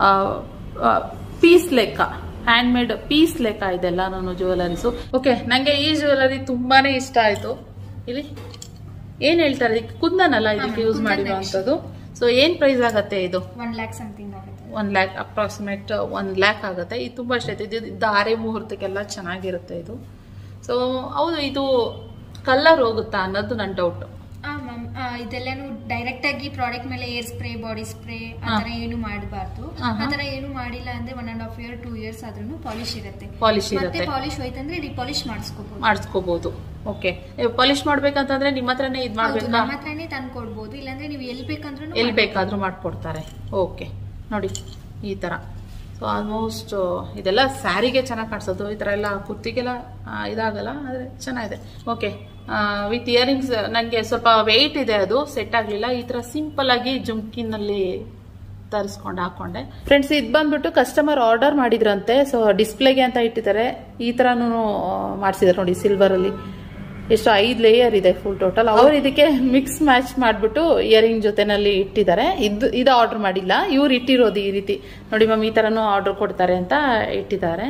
ಪೀಸ್ ಲೆಕ್ಕ ಹ್ಯಾಂಡ್ ಮೇಡ್ ಪೀಸ್ ಲೆಕ್ಕ ಇದೆಲ್ಲಾನು ಜ್ಯುವೆಲರೀಸು ಓಕೆ ನಂಗೆ ಈ ಜ್ಯುವೆಲರಿ ತುಂಬಾನೇ ಇಷ್ಟ ಆಯ್ತು ಇಲ್ಲಿ ಏನ್ ಹೇಳ್ತಾರೆ ಇದಕ್ಕೆ ಕುಂದನಲ್ಲ ಇದಕ್ಕೆ ಹಾ, ಯೂಸ್ ಕುಂದನ್ ಮಾಡಿರುವಂತದ್ದು ಸೊ ಏನ್ ಪ್ರೈಸ್ ಆಗತ್ತೆ ಇದು ಒನ್ ಲ್ಯಾಕ್ ಸಮಥಿಂಗ್ ಆಗುತ್ತೆ one lakh approximate one lakh ಆಗುತ್ತೆ ಇದು ತುಂಬ ಇಷ್ಟ ಆಯ್ತು ಇದು ಧಾರೆ ಮುಹೂರ್ತಕ್ಕೆಲ್ಲ ಚೆನ್ನಾಗಿರುತ್ತೆ ಇದು ಸೊ ಹೌದು ಇದು ಕಲರ್ ಹೋಗುತ್ತಾ ಅನ್ನೋದು ನನ್ನ ಡೌಟ್ ಮ್ಯಾಮ್ ಇದೆಲ್ಲಾನು ಡೈರೆಕ್ಟ್ ಆಗಿ ಪ್ರಾಡಕ್ಟ್ ಮೇಲೆ ಏರ್ ಸ್ಪ್ರೇ ಬಾಡಿ ಸ್ಪ್ರೇ ಹಾ. ಆತರ ಏನು ಮಾಡಬಾರ್ದು ಆಹಾ. ಆತರ ಏನು ಮಾಡಿಲ್ಲ ಅಂದ್ರೆ one and half year two years ಆದ್ರೂ ಪಾಲಿಶ್ ಇರುತ್ತೆ ಪಾಲಿಶ್ ಮತ್ತೆ ಇರುತ್ತೆ ಪಾಲಿಶ್ ಹೋಯ್ತಂದ್ರೆ ರಿಪಾಲಿಶ್ ಮಾಡಿಸ್ಕೋಬಹುದು ಮಾಡಿಸ್ಕೋಬಹುದು ಓಕೆ ಪಾಲಿಶ್ ಮಾಡ್ಬೇಕಂತಂದ್ರೆ ನಿಮ್ಮ ಹತ್ರನೇ ಇದು ಹೌದು ಮಾಡ್ಬೇಕಾ ನಮ್ಮ ಹತ್ರನೇ ತಂದು ಕೊಡ್ಬೋದು ಇಲ್ಲಾಂದ್ರೆ ನೀವು ಎಲ್ಲಿ ಬೇಕಂದ್ರೂ ಎಲ್ಲಿ ಬೇಕಾದ್ರೂ ಮಾಡ್ಕೊಡ್ತಾರೆ ಓಕೆ ನೋಡಿ ಈ ತರ ಸೊ ಆಲ್ಮೋಸ್ಟ್ ಇದೆಲ್ಲ ಸ್ಯಾರಿಗೆ ಚೆನ್ನಾಗಿ ಕಾಣಿಸೋದು ಈ ಥರ ಎಲ್ಲ ಕುರ್ತಿಗೆಲ್ಲ ಆ, ಇದಾಗಲ್ಲ ಆದರೆ ಚೆನ್ನಾಗಿದೆ ಓಕೆ ವಿತ್ ಇಯರಿಂಗ್ಸ್ ನನಗೆ ಸ್ವಲ್ಪ ವೆಯ್ಟ್ ಇದೆ ಅದು ಸೆಟ್ ಆಗಲಿಲ್ಲ ಈ ಥರ ಸಿಂಪಲ್ ಆಗಿ ಜುಮ್ಕಿನಲ್ಲಿ ತರಿಸ್ಕೊಂಡು ಹಾಕೊಂಡೆ ಫ್ರೆಂಡ್ಸ್ ಇದು ಬಂದ್ಬಿಟ್ಟು ಕಸ್ಟಮರ್ ಆರ್ಡರ್ ಮಾಡಿದ್ರಂತೆ ಸೊ ಡಿಸ್ಪ್ಲೇಗೆ ಅಂತ ಇಟ್ಟಿದ್ದಾರೆ ಈ ಥರನೂ ಮಾಡಿಸಿದ್ದಾರೆ ನೋಡಿ ಸಿಲ್ವರಲ್ಲಿ ಎಷ್ಟು ಐದು ಲೇಯರ್ ಇದೆ ಫುಲ್ ಟೋಟಲ್ ಅವ್ರು ಇದಕ್ಕೆ ಮಿಕ್ಸ್ ಮ್ಯಾಚ್ ಮಾಡಿಬಿಟ್ಟು ಇಯರಿಂಗ್ ಜೊತೆನಲ್ಲಿ ಇಟ್ಟಿದ್ದಾರೆ ಇದು ಇದು ಆರ್ಡರ್ ಮಾಡಿಲ್ಲ ಇವ್ರು ಇಟ್ಟಿರೋದು ಈ ರೀತಿ ನೋಡಿ ಮ್ಯಾಮ್ ಈ ಥರನೂ ಆರ್ಡರ್ ಕೊಡ್ತಾರೆ ಅಂತ ಇಟ್ಟಿದ್ದಾರೆ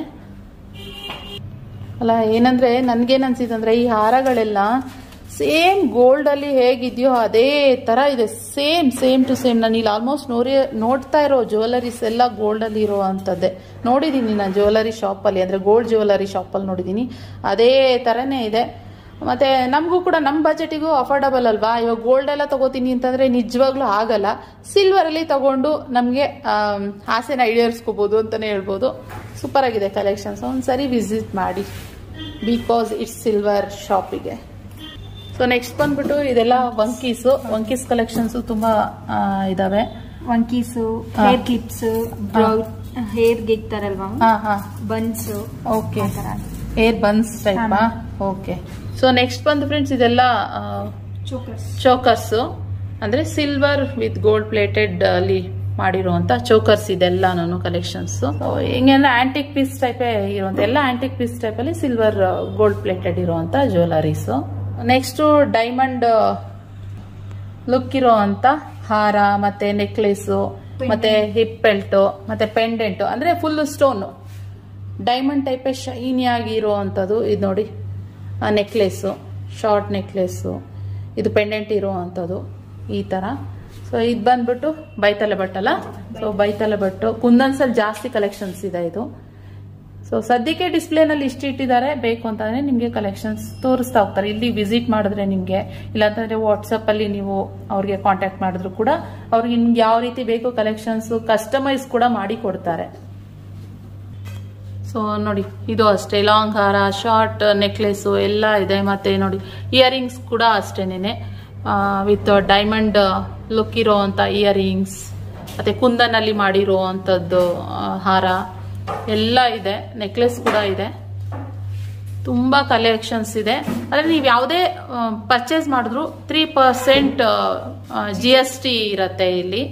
ಅಲ್ಲ ಏನಂದ್ರೆ ನನ್ಗೇನ್ ಅನ್ಸಿದಂದ್ರೆ ಈ ಹಾರಗಳೆಲ್ಲ ಸೇಮ್ ಗೋಲ್ಡ್ ಅಲ್ಲಿ ಹೇಗಿದೆಯೋ ಅದೇ ತರ ಇದೆ ಸೇಮ್ ಸೇಮ್ ಟು ಸೇಮ್ ನಾನು ಇಲ್ಲಿ ಆಲ್ಮೋಸ್ಟ್ ನೋಡಿ ನೋಡ್ತಾ ಇರೋ ಜ್ಯುವೆಲರೀಸ್ ಎಲ್ಲ ಗೋಲ್ಡ್ ಅಲ್ಲಿ ಇರೋ ಅಂತದ್ದೇ ನೋಡಿದೀನಿ ನಾನು ಜ್ಯುವೆಲರಿ ಶಾಪ್ ಅಲ್ಲಿ ಅಂದ್ರೆ ಗೋಲ್ಡ್ ಜ್ಯುವೆಲರಿ ಶಾಪ್ ಅಲ್ಲಿ ನೋಡಿದೀನಿ ಅದೇ ತರನೇ ಇದೆ ಮತ್ತೆ ನಮಗೂ ಕೂಡ ನಮ್ಮ ಬಜೆಟಿಗೂ ಅಫೋರ್ಡಬಲ್ ಅಲ್ವಾ ಇವಾಗ ಗೋಲ್ಡ್ ಎಲ್ಲ ತಗೋತೀನಿ ಅಂತಂದ್ರೆ ನಿಜವಾಗ್ಲೂ ಆಗಲ್ಲ ಸಿಲ್ವರ್ ಅಲ್ಲಿ ತಗೊಂಡು ನಮಗೆ ಆಸೆನ ಈಡೇರಿಸ್ಕೋಬಹುದು ಅಂತಾನೆ ಹೇಳ್ಬೋದು ಸೂಪರ್ ಆಗಿದೆ ಕಲೆಕ್ಷನ್ಸ್ ಒಂದ್ಸರಿ ವಿಸಿಟ್ ಮಾಡಿ ಬಿಕಾಸ್ ಇಟ್ಸ್ ಸಿಲ್ವರ್ ಶಾಪಿಗೆ ಸೊ ನೆಕ್ಸ್ಟ್ ಬಂದ್ಬಿಟ್ಟು ಇದೆಲ್ಲ ವಂಕೀಸು ವಂಕೀಸ್ ಕಲೆಕ್ಷನ್ಸ್ ತುಂಬಾ ಆ, ಇದಾವೆ ವಂಕೀಸು ಹಾ. ಹೇರ್ ಕ್ಲಿಪ್ಸ್ ಹೇರ್ಗೆ ಇಕ್ತಾರಲ್ವಾ ಹಾ ಹಾ ಬನ್ಸ್ ಓಕೆ ಏರ್ ಬನ್ಸ್ ಟೈಪಾ ಓಕೆ ಸೊ ನೆಕ್ಸ್ಟ್ ಬಂದು ಫ್ರೆಂಡ್ಸ್ ಇದೆಲ್ಲ ಚೋಕರ್ಸ್ ಚೋಕರ್ಸ್ ಅಂದ್ರೆ ಸಿಲ್ವರ್ ವಿತ್ ಗೋಲ್ಡ್ ಪ್ಲೇಟೆಡ್ ಅಲ್ಲಿ ಮಾಡಿರುವಂತ ಚೋಕರ್ಸ್ ಇದೆಲ್ಲ ಕಲೆಕ್ಷನ್ಸ್ ಹಿಂಗೆ ಅಂದ್ರೆ ಆಂಟಿಕ್ ಪೀಸ್ ಟೈಪೇ ಇರುವಂತ ಎಲ್ಲ ಆಂಟಿಕ್ ಪೀಸ್ ಟೈಪ್ ಅಲ್ಲಿ ಸಿಲ್ವರ್ ಗೋಲ್ಡ್ ಪ್ಲೇಟೆಡ್ ಇರುವಂತ ಜ್ಯುವೆಲರೀಸ್ ನೆಕ್ಸ್ಟ್ ಡೈಮಂಡ್ ಲುಕ್ ಇರುವಂತ ಹಾರ ಮತ್ತೆ ನೆಕ್ಲೆಸ್ ಮತ್ತೆ ಹಿಪ್ ಬೆಲ್ಟ್ ಮತ್ತೆ ಪೆಂಡೆಂಟ್ ಅಂದ್ರೆ full stone diamond type shiny ಆಗಿ ಇರುವಂತದ್ದು ಇದು ನೋಡಿ ಆ ನೆಕ್ಲೆಸ್ಸು ಶಾರ್ಟ್ ನೆಕ್ಲೆಸ್ಸು ಇದು ಪೆಂಡೆಂಟ್ ಇರುವಂಥದ್ದು ಈ ಥರ ಸೊ ಇದು ಬಂದ್ಬಿಟ್ಟು ಬೈತಲೆ ಬಟ್ಟಲ್ಲ ಸೊ ಬೈತಲೆ ಬಟ್ಟು ಕುಂದನ್ಸಲ್ಲಿ ಜಾಸ್ತಿ ಕಲೆಕ್ಷನ್ಸ್ ಇದೆ ಇದು ಸೊ ಸದ್ಯಕ್ಕೆ ಡಿಸ್ಪ್ಲೇನಲ್ಲಿ ಇಷ್ಟು ಇಟ್ಟಿದ್ದಾರೆ ಬೇಕು ಅಂತಂದ್ರೆ ನಿಮಗೆ ಕಲೆಕ್ಷನ್ಸ್ ತೋರಿಸ್ತಾ ಹೋಗ್ತಾರೆ ಇಲ್ಲಿ ವಿಸಿಟ್ ಮಾಡಿದ್ರೆ ನಿಮಗೆ ಇಲ್ಲಾಂತಂದ್ರೆ ವಾಟ್ಸಪ್ ಅಲ್ಲಿ ನೀವು ಅವ್ರಿಗೆ ಕಾಂಟ್ಯಾಕ್ಟ್ ಮಾಡಿದ್ರು ಕೂಡ ಅವ್ರಿಗೆ ನಿಮ್ಗೆ ಯಾವ ರೀತಿ ಬೇಕು ಕಲೆಕ್ಷನ್ಸ್ ಕಸ್ಟಮೈಸ್ ಕೂಡ ಮಾಡಿ ಕೊಡ್ತಾರೆ ಸೊ ನೋಡಿ ಇದು ಅಷ್ಟೇ ಲಾಂಗ್ ಹಾರ ಶಾರ್ಟ್ ನೆಕ್ಲೆಸ್ ಎಲ್ಲ ಇದೆ ಮತ್ತೆ ನೋಡಿ ಇಯರಿಂಗ್ಸ್ ಕೂಡ ಅಷ್ಟೇನೆ ವಿತ್ ಡೈಮಂಡ್ ಲುಕ್ ಇರೋವಂಥ ಇಯರಿಂಗ್ಸ್ ಮತ್ತೆ ಕುಂದನಲ್ಲಿ ಮಾಡಿರೋ ಅಂಥದ್ದು ಹಾರ ಎಲ್ಲ ಇದೆ ನೆಕ್ಲೆಸ್ ಕೂಡ ಇದೆ ತುಂಬ ಕಲೆಕ್ಷನ್ಸ್ ಇದೆ ಆದರೆ ನೀವು ಯಾವುದೇ ಪರ್ಚೇಸ್ ಮಾಡಿದ್ರು three percent G S T ಇರುತ್ತೆ ಇಲ್ಲಿ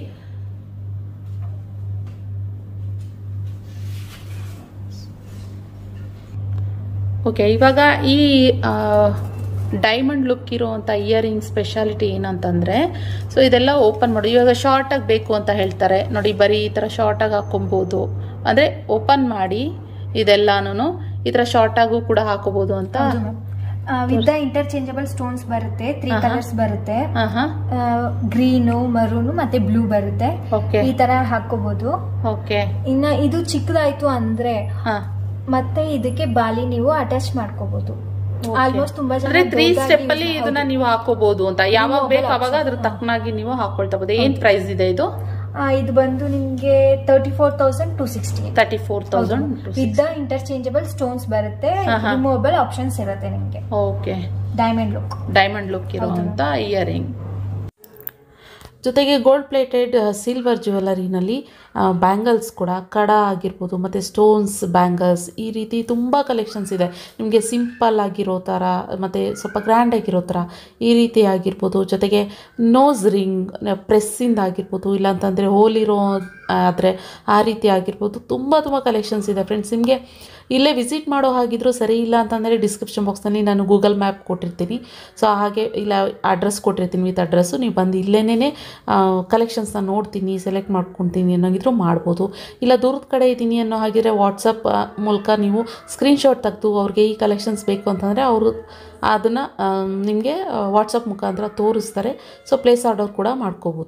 ಓಕೆ ಇವಾಗ ಈ ಡೈಮಂಡ್ ಲುಕ್ ಇರುವಂಥ ಇಯರಿಂಗ್ ಸ್ಪೆಷಾಲಿಟಿ ಏನಂತಂದ್ರೆ ಸೊ ಇದೆಲ್ಲ ಓಪನ್ ಮಾಡಿ ಇವಾಗ ಶಾರ್ಟ್ ಆಗಿ ಬೇಕು ಅಂತ ಹೇಳ್ತಾರೆ ನೋಡಿ ಬರೀ ಈ ಥರ ಶಾರ್ಟ್ ಆಗಿ ಹಾಕೊಬಹುದು ಅಂದ್ರೆ ಓಪನ್ ಮಾಡಿ ಇದೆಲ್ಲಾನು ಈ ಥರ ಶಾರ್ಟ್ ಆಗು ಕೂಡ ಹಾಕೋಬಹುದು ಅಂತ ವಿತ್ ಇಂಟರ್ಚೇಂಜಬಲ್ ಸ್ಟೋನ್ಸ್ ಬರುತ್ತೆ ತ್ರೀ ಆಹಾ. ಕಲರ್ಸ್ ಬರುತ್ತೆ ಹಾ ಹಾ ಗ್ರೀನು ಮರೂನು ಮತ್ತೆ ಬ್ಲೂ ಬರುತ್ತೆ ಓಕೆ ಈ ತರ ಹಾಕೋಬಹುದು ಓಕೆ ಇನ್ನ ಇದು ಚಿಕ್ಕದಾಯ್ತು ಅಂದ್ರೆ ಹಾ ಮತ್ತೆ ಇದಕ್ಕೆ ಬಾಲಿ ನೀವು ಅಟ್ಯಾಚ್ ಮಾಡ್ಕೋಬಹುದು ಆಲ್ಮೋಸ್ಟ್ ತುಂಬಾ ಜನ ಅಂದ್ರೆ ತ್ರೀ ದೊಡ್ಡದಾಗಿ ಸ್ಟೆಪ್ ಅಲ್ಲಿ use- ಇದನ್ನ ಹೌದು. ನೀವು ಹಾಕೋಬಹುದು ಅಂತ ಯಾವಾಗ Removable ಬೇಕು ಅವಾಗ option. ಅದ್ರ ತಕ್ಕನಾಗಿ ನೀವು ಹಾಕೊಳ್ತಾ ಬಹುದು ಏನ್ ಪ್ರೈಸ್ ಇದೆ ಇದು ಆ, ಇದು ಬಂದು ನಿಮ್ಗೆ thirty four thousand to sixty thirty four thousand with interchangeable stones ಬರುತ್ತೆ ಆಹಾ. ರಿಮೂವಬಲ್ ಆಪ್ಷನ್ಸ್ ಇರುತ್ತೆ ನಿಮ್ಗೆ okay diamond look diamond look ಇರುವಂತ ಇಯರಿಂಗ್ ಜೊತೆಗೆ ಗೋಲ್ಡ್ ಪ್ಲೇಟೆಡ್ ಸಿಲ್ವರ್ ಜ್ಯುವೆಲರಿನಲ್ಲಿ ಬ್ಯಾಂಗಲ್ಸ್ ಕೂಡ ಕಡ ಆಗಿರ್ಬೋದು ಮತ್ತು ಸ್ಟೋನ್ಸ್ ಬ್ಯಾಂಗಲ್ಸ್ ಈ ರೀತಿ ತುಂಬ ಕಲೆಕ್ಷನ್ಸ್ ಇದೆ ನಿಮಗೆ ಸಿಂಪಲ್ ಆಗಿರೋ ಥರ ಮತ್ತು ಸ್ವಲ್ಪ ಗ್ರ್ಯಾಂಡ್ ಆಗಿರೋ ಥರ ಈ ರೀತಿ ಆಗಿರ್ಬೋದು ಜೊತೆಗೆ ನೋಸ್ ರಿಂಗ್ ಪ್ರೆಸ್ಸಿಂದ ಆಗಿರ್ಬೋದು ಇಲ್ಲಾಂತಂದರೆ ಹೋಲಿರೋ ಆದರೆ ಆ ರೀತಿ ಆಗಿರ್ಬೋದು ತುಂಬ ತುಂಬ ಕಲೆಕ್ಷನ್ಸ್ ಇದೆ ಫ್ರೆಂಡ್ಸ್ ನಿಮಗೆ ಇಲ್ಲೇ ವಿಸಿಟ್ ಮಾಡೋ ಹಾಗಿದ್ರು ಸರಿ ಇಲ್ಲ ಅಂತಂದರೆ ಡಿಸ್ಕ್ರಿಪ್ಷನ್ ಬಾಕ್ಸ್ನಲ್ಲಿ ನಾನು ಗೂಗಲ್ ಮ್ಯಾಪ್ ಕೊಟ್ಟಿರ್ತೀನಿ ಸೊ ಹಾಗೆ ಇಲ್ಲ ಅಡ್ರೆಸ್ ಕೊಟ್ಟಿರ್ತೀನಿ ವಿತ್ ಅಡ್ರೆಸ್ಸು ನೀವು ಬಂದು ಇಲ್ಲೇನೇ ಕಲೆಕ್ಷನ್ಸ್ನ ನೋಡ್ತೀನಿ ಸೆಲೆಕ್ಟ್ ಮಾಡ್ಕೊತೀನಿ ಅನ್ನೋಗಿದ್ರು ಮಾಡ್ಬೋದು ಇಲ್ಲ ದೂರದ ಕಡೆ ಇದ್ದೀನಿ ಅನ್ನೋ ಹಾಗಿದ್ರೆ ವಾಟ್ಸಪ್ ಮೂಲಕ ನೀವು ಸ್ಕ್ರೀನ್ಶಾಟ್ ತೆಗೆದು ಅವ್ರಿಗೆ ಈ ಕಲೆಕ್ಷನ್ಸ್ ಬೇಕು ಅಂತಂದರೆ ಅವರು ಅದನ್ನು ನಿಮಗೆ ವಾಟ್ಸಪ್ ಮುಖಾಂತರ ತೋರಿಸ್ತಾರೆ ಸೊ ಪ್ಲೇಸ್ ಆರ್ಡರ್ ಕೂಡ ಮಾಡ್ಕೋಬೋದು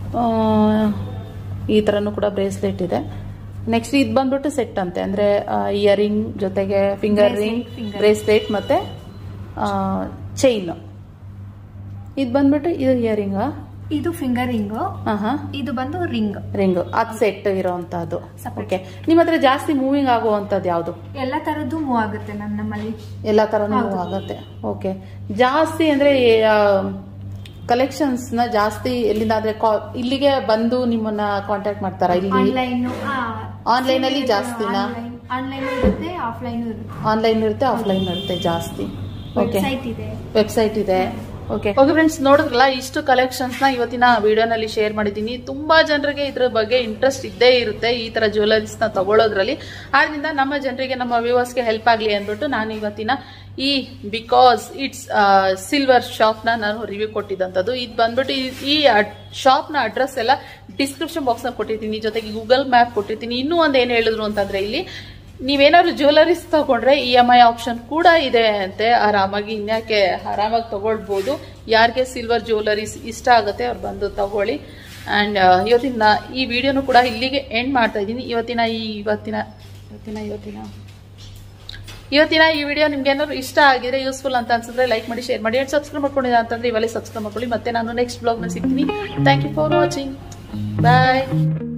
ಈ ಥರನೂ ಕೂಡ ಬ್ರೇಸ್ಲೆಟ್ ಇದೆ ನೆಕ್ಸ್ಟ್ ಇದು ಬಂದ್ಬಿಟ್ಟು ಸೆಟ್ ಅಂತೆ ಅಂದರೆ ಇಯರಿಂಗ್ ಜೊತೆಗೆ finger Bracelet, ring finger. Bracelet ಮತ್ತು ಚೈನ್ ಇದು ಬಂದ್ಬಿಟ್ಟು ಇದು ಇಯರಿಂಗಾ ಇದು ಫಿಂಗರ್ ರಿಂಗ್ ಹಾಂ ಹಾಂ ಇದು ಬಂದು ರಿಂಗ್ ರಿಂಗ್ ಅದು ಸೆಟ್ ಇರೋವಂಥದ್ದು Separate. ಓಕೆ ನಿಮ್ಮ ಹತ್ರ ಜಾಸ್ತಿ ಮೂವಿಂಗ್ ಆಗುವಂಥದ್ದು ಯಾವುದು ಎಲ್ಲ ತರದ್ದು ಮೂವ್ ಆಗುತ್ತೆ ಮ್ಯಾಮ್ ನಮ್ಮಲ್ಲಿ ಎಲ್ಲ ಥರನೂ ಹೌದು. ಆಗುತ್ತೆ ಓಕೆ ಜಾಸ್ತಿ ಅಂದರೆ ಕಲೆಕ್ಷನ್ಸ್ನ ಜಾಸ್ತಿ ಎಲ್ಲಿಂದಾದ್ರೆ ಕಾ ಇಲ್ಲಿಗೆ ಬಂದು ನಿಮ್ಮನ್ನ ಕಾಂಟ್ಯಾಕ್ಟ್ ಮಾಡ್ತಾರಾ ಇಲ್ಲಿ ಆನ್ಲೈನ್ ಆನ್ಲೈನ್ ಅಲ್ಲಿ ಜಾಸ್ತಿನಾ ಆನ್ಲೈನ್ ಇರುತ್ತೆ ಆಫ್ಲೈನ್ ಇರುತ್ತೆ ಆನ್ಲೈನ್ ಇರುತ್ತೆ ಆಫ್ಲೈನ್ ಇರುತ್ತೆ ಜಾಸ್ತಿ ಓಕೆ ವೆಬ್ಸೈಟ್ ಇದೆ ವೆಬ್ಸೈಟ್ ಇದೆ ಓಕೆ ಓಕೆ ಫ್ರೆಂಡ್ಸ್ ನೋಡಿದ್ರಲ್ಲ ಇಷ್ಟು ಕಲೆಕ್ಷನ್ಸ್ ನ ಇವತ್ತಿನ ವಿಡಿಯೋನಲ್ಲಿ ಶೇರ್ ಮಾಡಿದ್ದೀನಿ ತುಂಬಾ ಜನರಿಗೆ ಇದ್ರ ಬಗ್ಗೆ ಇಂಟ್ರೆಸ್ಟ್ ಇದ್ದೇ ಇರುತ್ತೆ ಈ ತರ ಜ್ಯುವೆಲರೀಸ್ ನ ತಗೊಳ್ಳೋದ್ರಲ್ಲಿ ಆದ್ರಿಂದ ನಮ್ಮ ಜನರಿಗೆ ನಮ್ಮ ವ್ಯೂವರ್ಸ್ಗೆ ಹೆಲ್ಪ್ ಆಗಲಿ ಅಂದ್ಬಿಟ್ಟು ನಾನು ಇವತ್ತಿನ ಈ ಬಿಕಾಸ್ ಇಟ್ಸ್ ಸಿಲ್ವರ್ ಶಾಪ್ ನ ನಾನು ರಿವ್ಯೂ ಕೊಟ್ಟಿದ್ದಂಥದ್ದು ಇದು ಬಂದ್ಬಿಟ್ಟು ಈ- ಈ ಶಾಪ್ ನ ಅಡ್ರೆಸ್ ಎಲ್ಲ ಡಿಸ್ಕ್ರಿಪ್ಷನ್ ಬಾಕ್ಸ್ ನ ಕೊಟ್ಟಿದ್ದೀನಿ ಜೊತೆಗೆ ಗೂಗಲ್ ಮ್ಯಾಪ್ ಕೊಟ್ಟಿರ್ತೀನಿ ಇನ್ನೂ ಒಂದು ಏನು ಹೇಳಿದ್ರು ಅಂತಂದ್ರೆ ಇಲ್ಲಿ ನೀವೇನಾದ್ರು ಜ್ಯುವೆಲರೀಸ್ ತಗೊಂಡ್ರೆ ಇ ಎಮ್ ಐ ಆಪ್ಷನ್ ಕೂಡ ಇದೆ ಅಂತೆ ಆರಾಮಾಗಿ ಇನ್ಯಾಕೆ ಆರಾಮಾಗಿ ತಗೊಳ್ಬೋದು ಯಾರಿಗೆ ಸಿಲ್ವರ್ ಜ್ಯುವೆಲರೀಸ್ ಇಷ್ಟ ಆಗುತ್ತೆ ಅವ್ರು ಬಂದು ತಗೊಳ್ಳಿ ಆ್ಯಂಡ್ ಇವತ್ತಿನ ಈ ವಿಡಿಯೋನು ಕೂಡ ಇಲ್ಲಿಗೆ ಎಂಡ್ ಮಾಡ್ತಾ ಇದ್ದೀನಿ ಇವತ್ತಿನ ಈ ಇವತ್ತಿನ ಇವತ್ತಿನ ಇವತ್ತಿನ ಇವತ್ತಿನ ಈ ವಿಡಿಯೋ ನಿಮ್ಗೆ ಏನಾದ್ರು ಇಷ್ಟ ಆಗಿದ್ರೆ ಯೂಸ್ಫುಲ್ ಅಂತ ಅನ್ಸಿದ್ರೆ ಲೈಕ್ ಮಾಡಿ ಶೇರ್ ಮಾಡಿ ಅಂಡ್ ಸಬ್ಸ್ಕ್ರೈಬ್ ಮಾಡ್ಕೊಂಡಿಲ್ಲ ಅಂತಂದ್ರೆ ಇವೆಲ್ಲ ಸಬ್ಸ್ಕ್ರೈಬ್ ಮಾಡ್ಕೊಳ್ಳಿ ಮತ್ತೆ ನಾನು ನೆಕ್ಸ್ಟ್ ಬ್ಲಾಗ್ನ ಸಿಗ್ತೀನಿ thank you for watching bye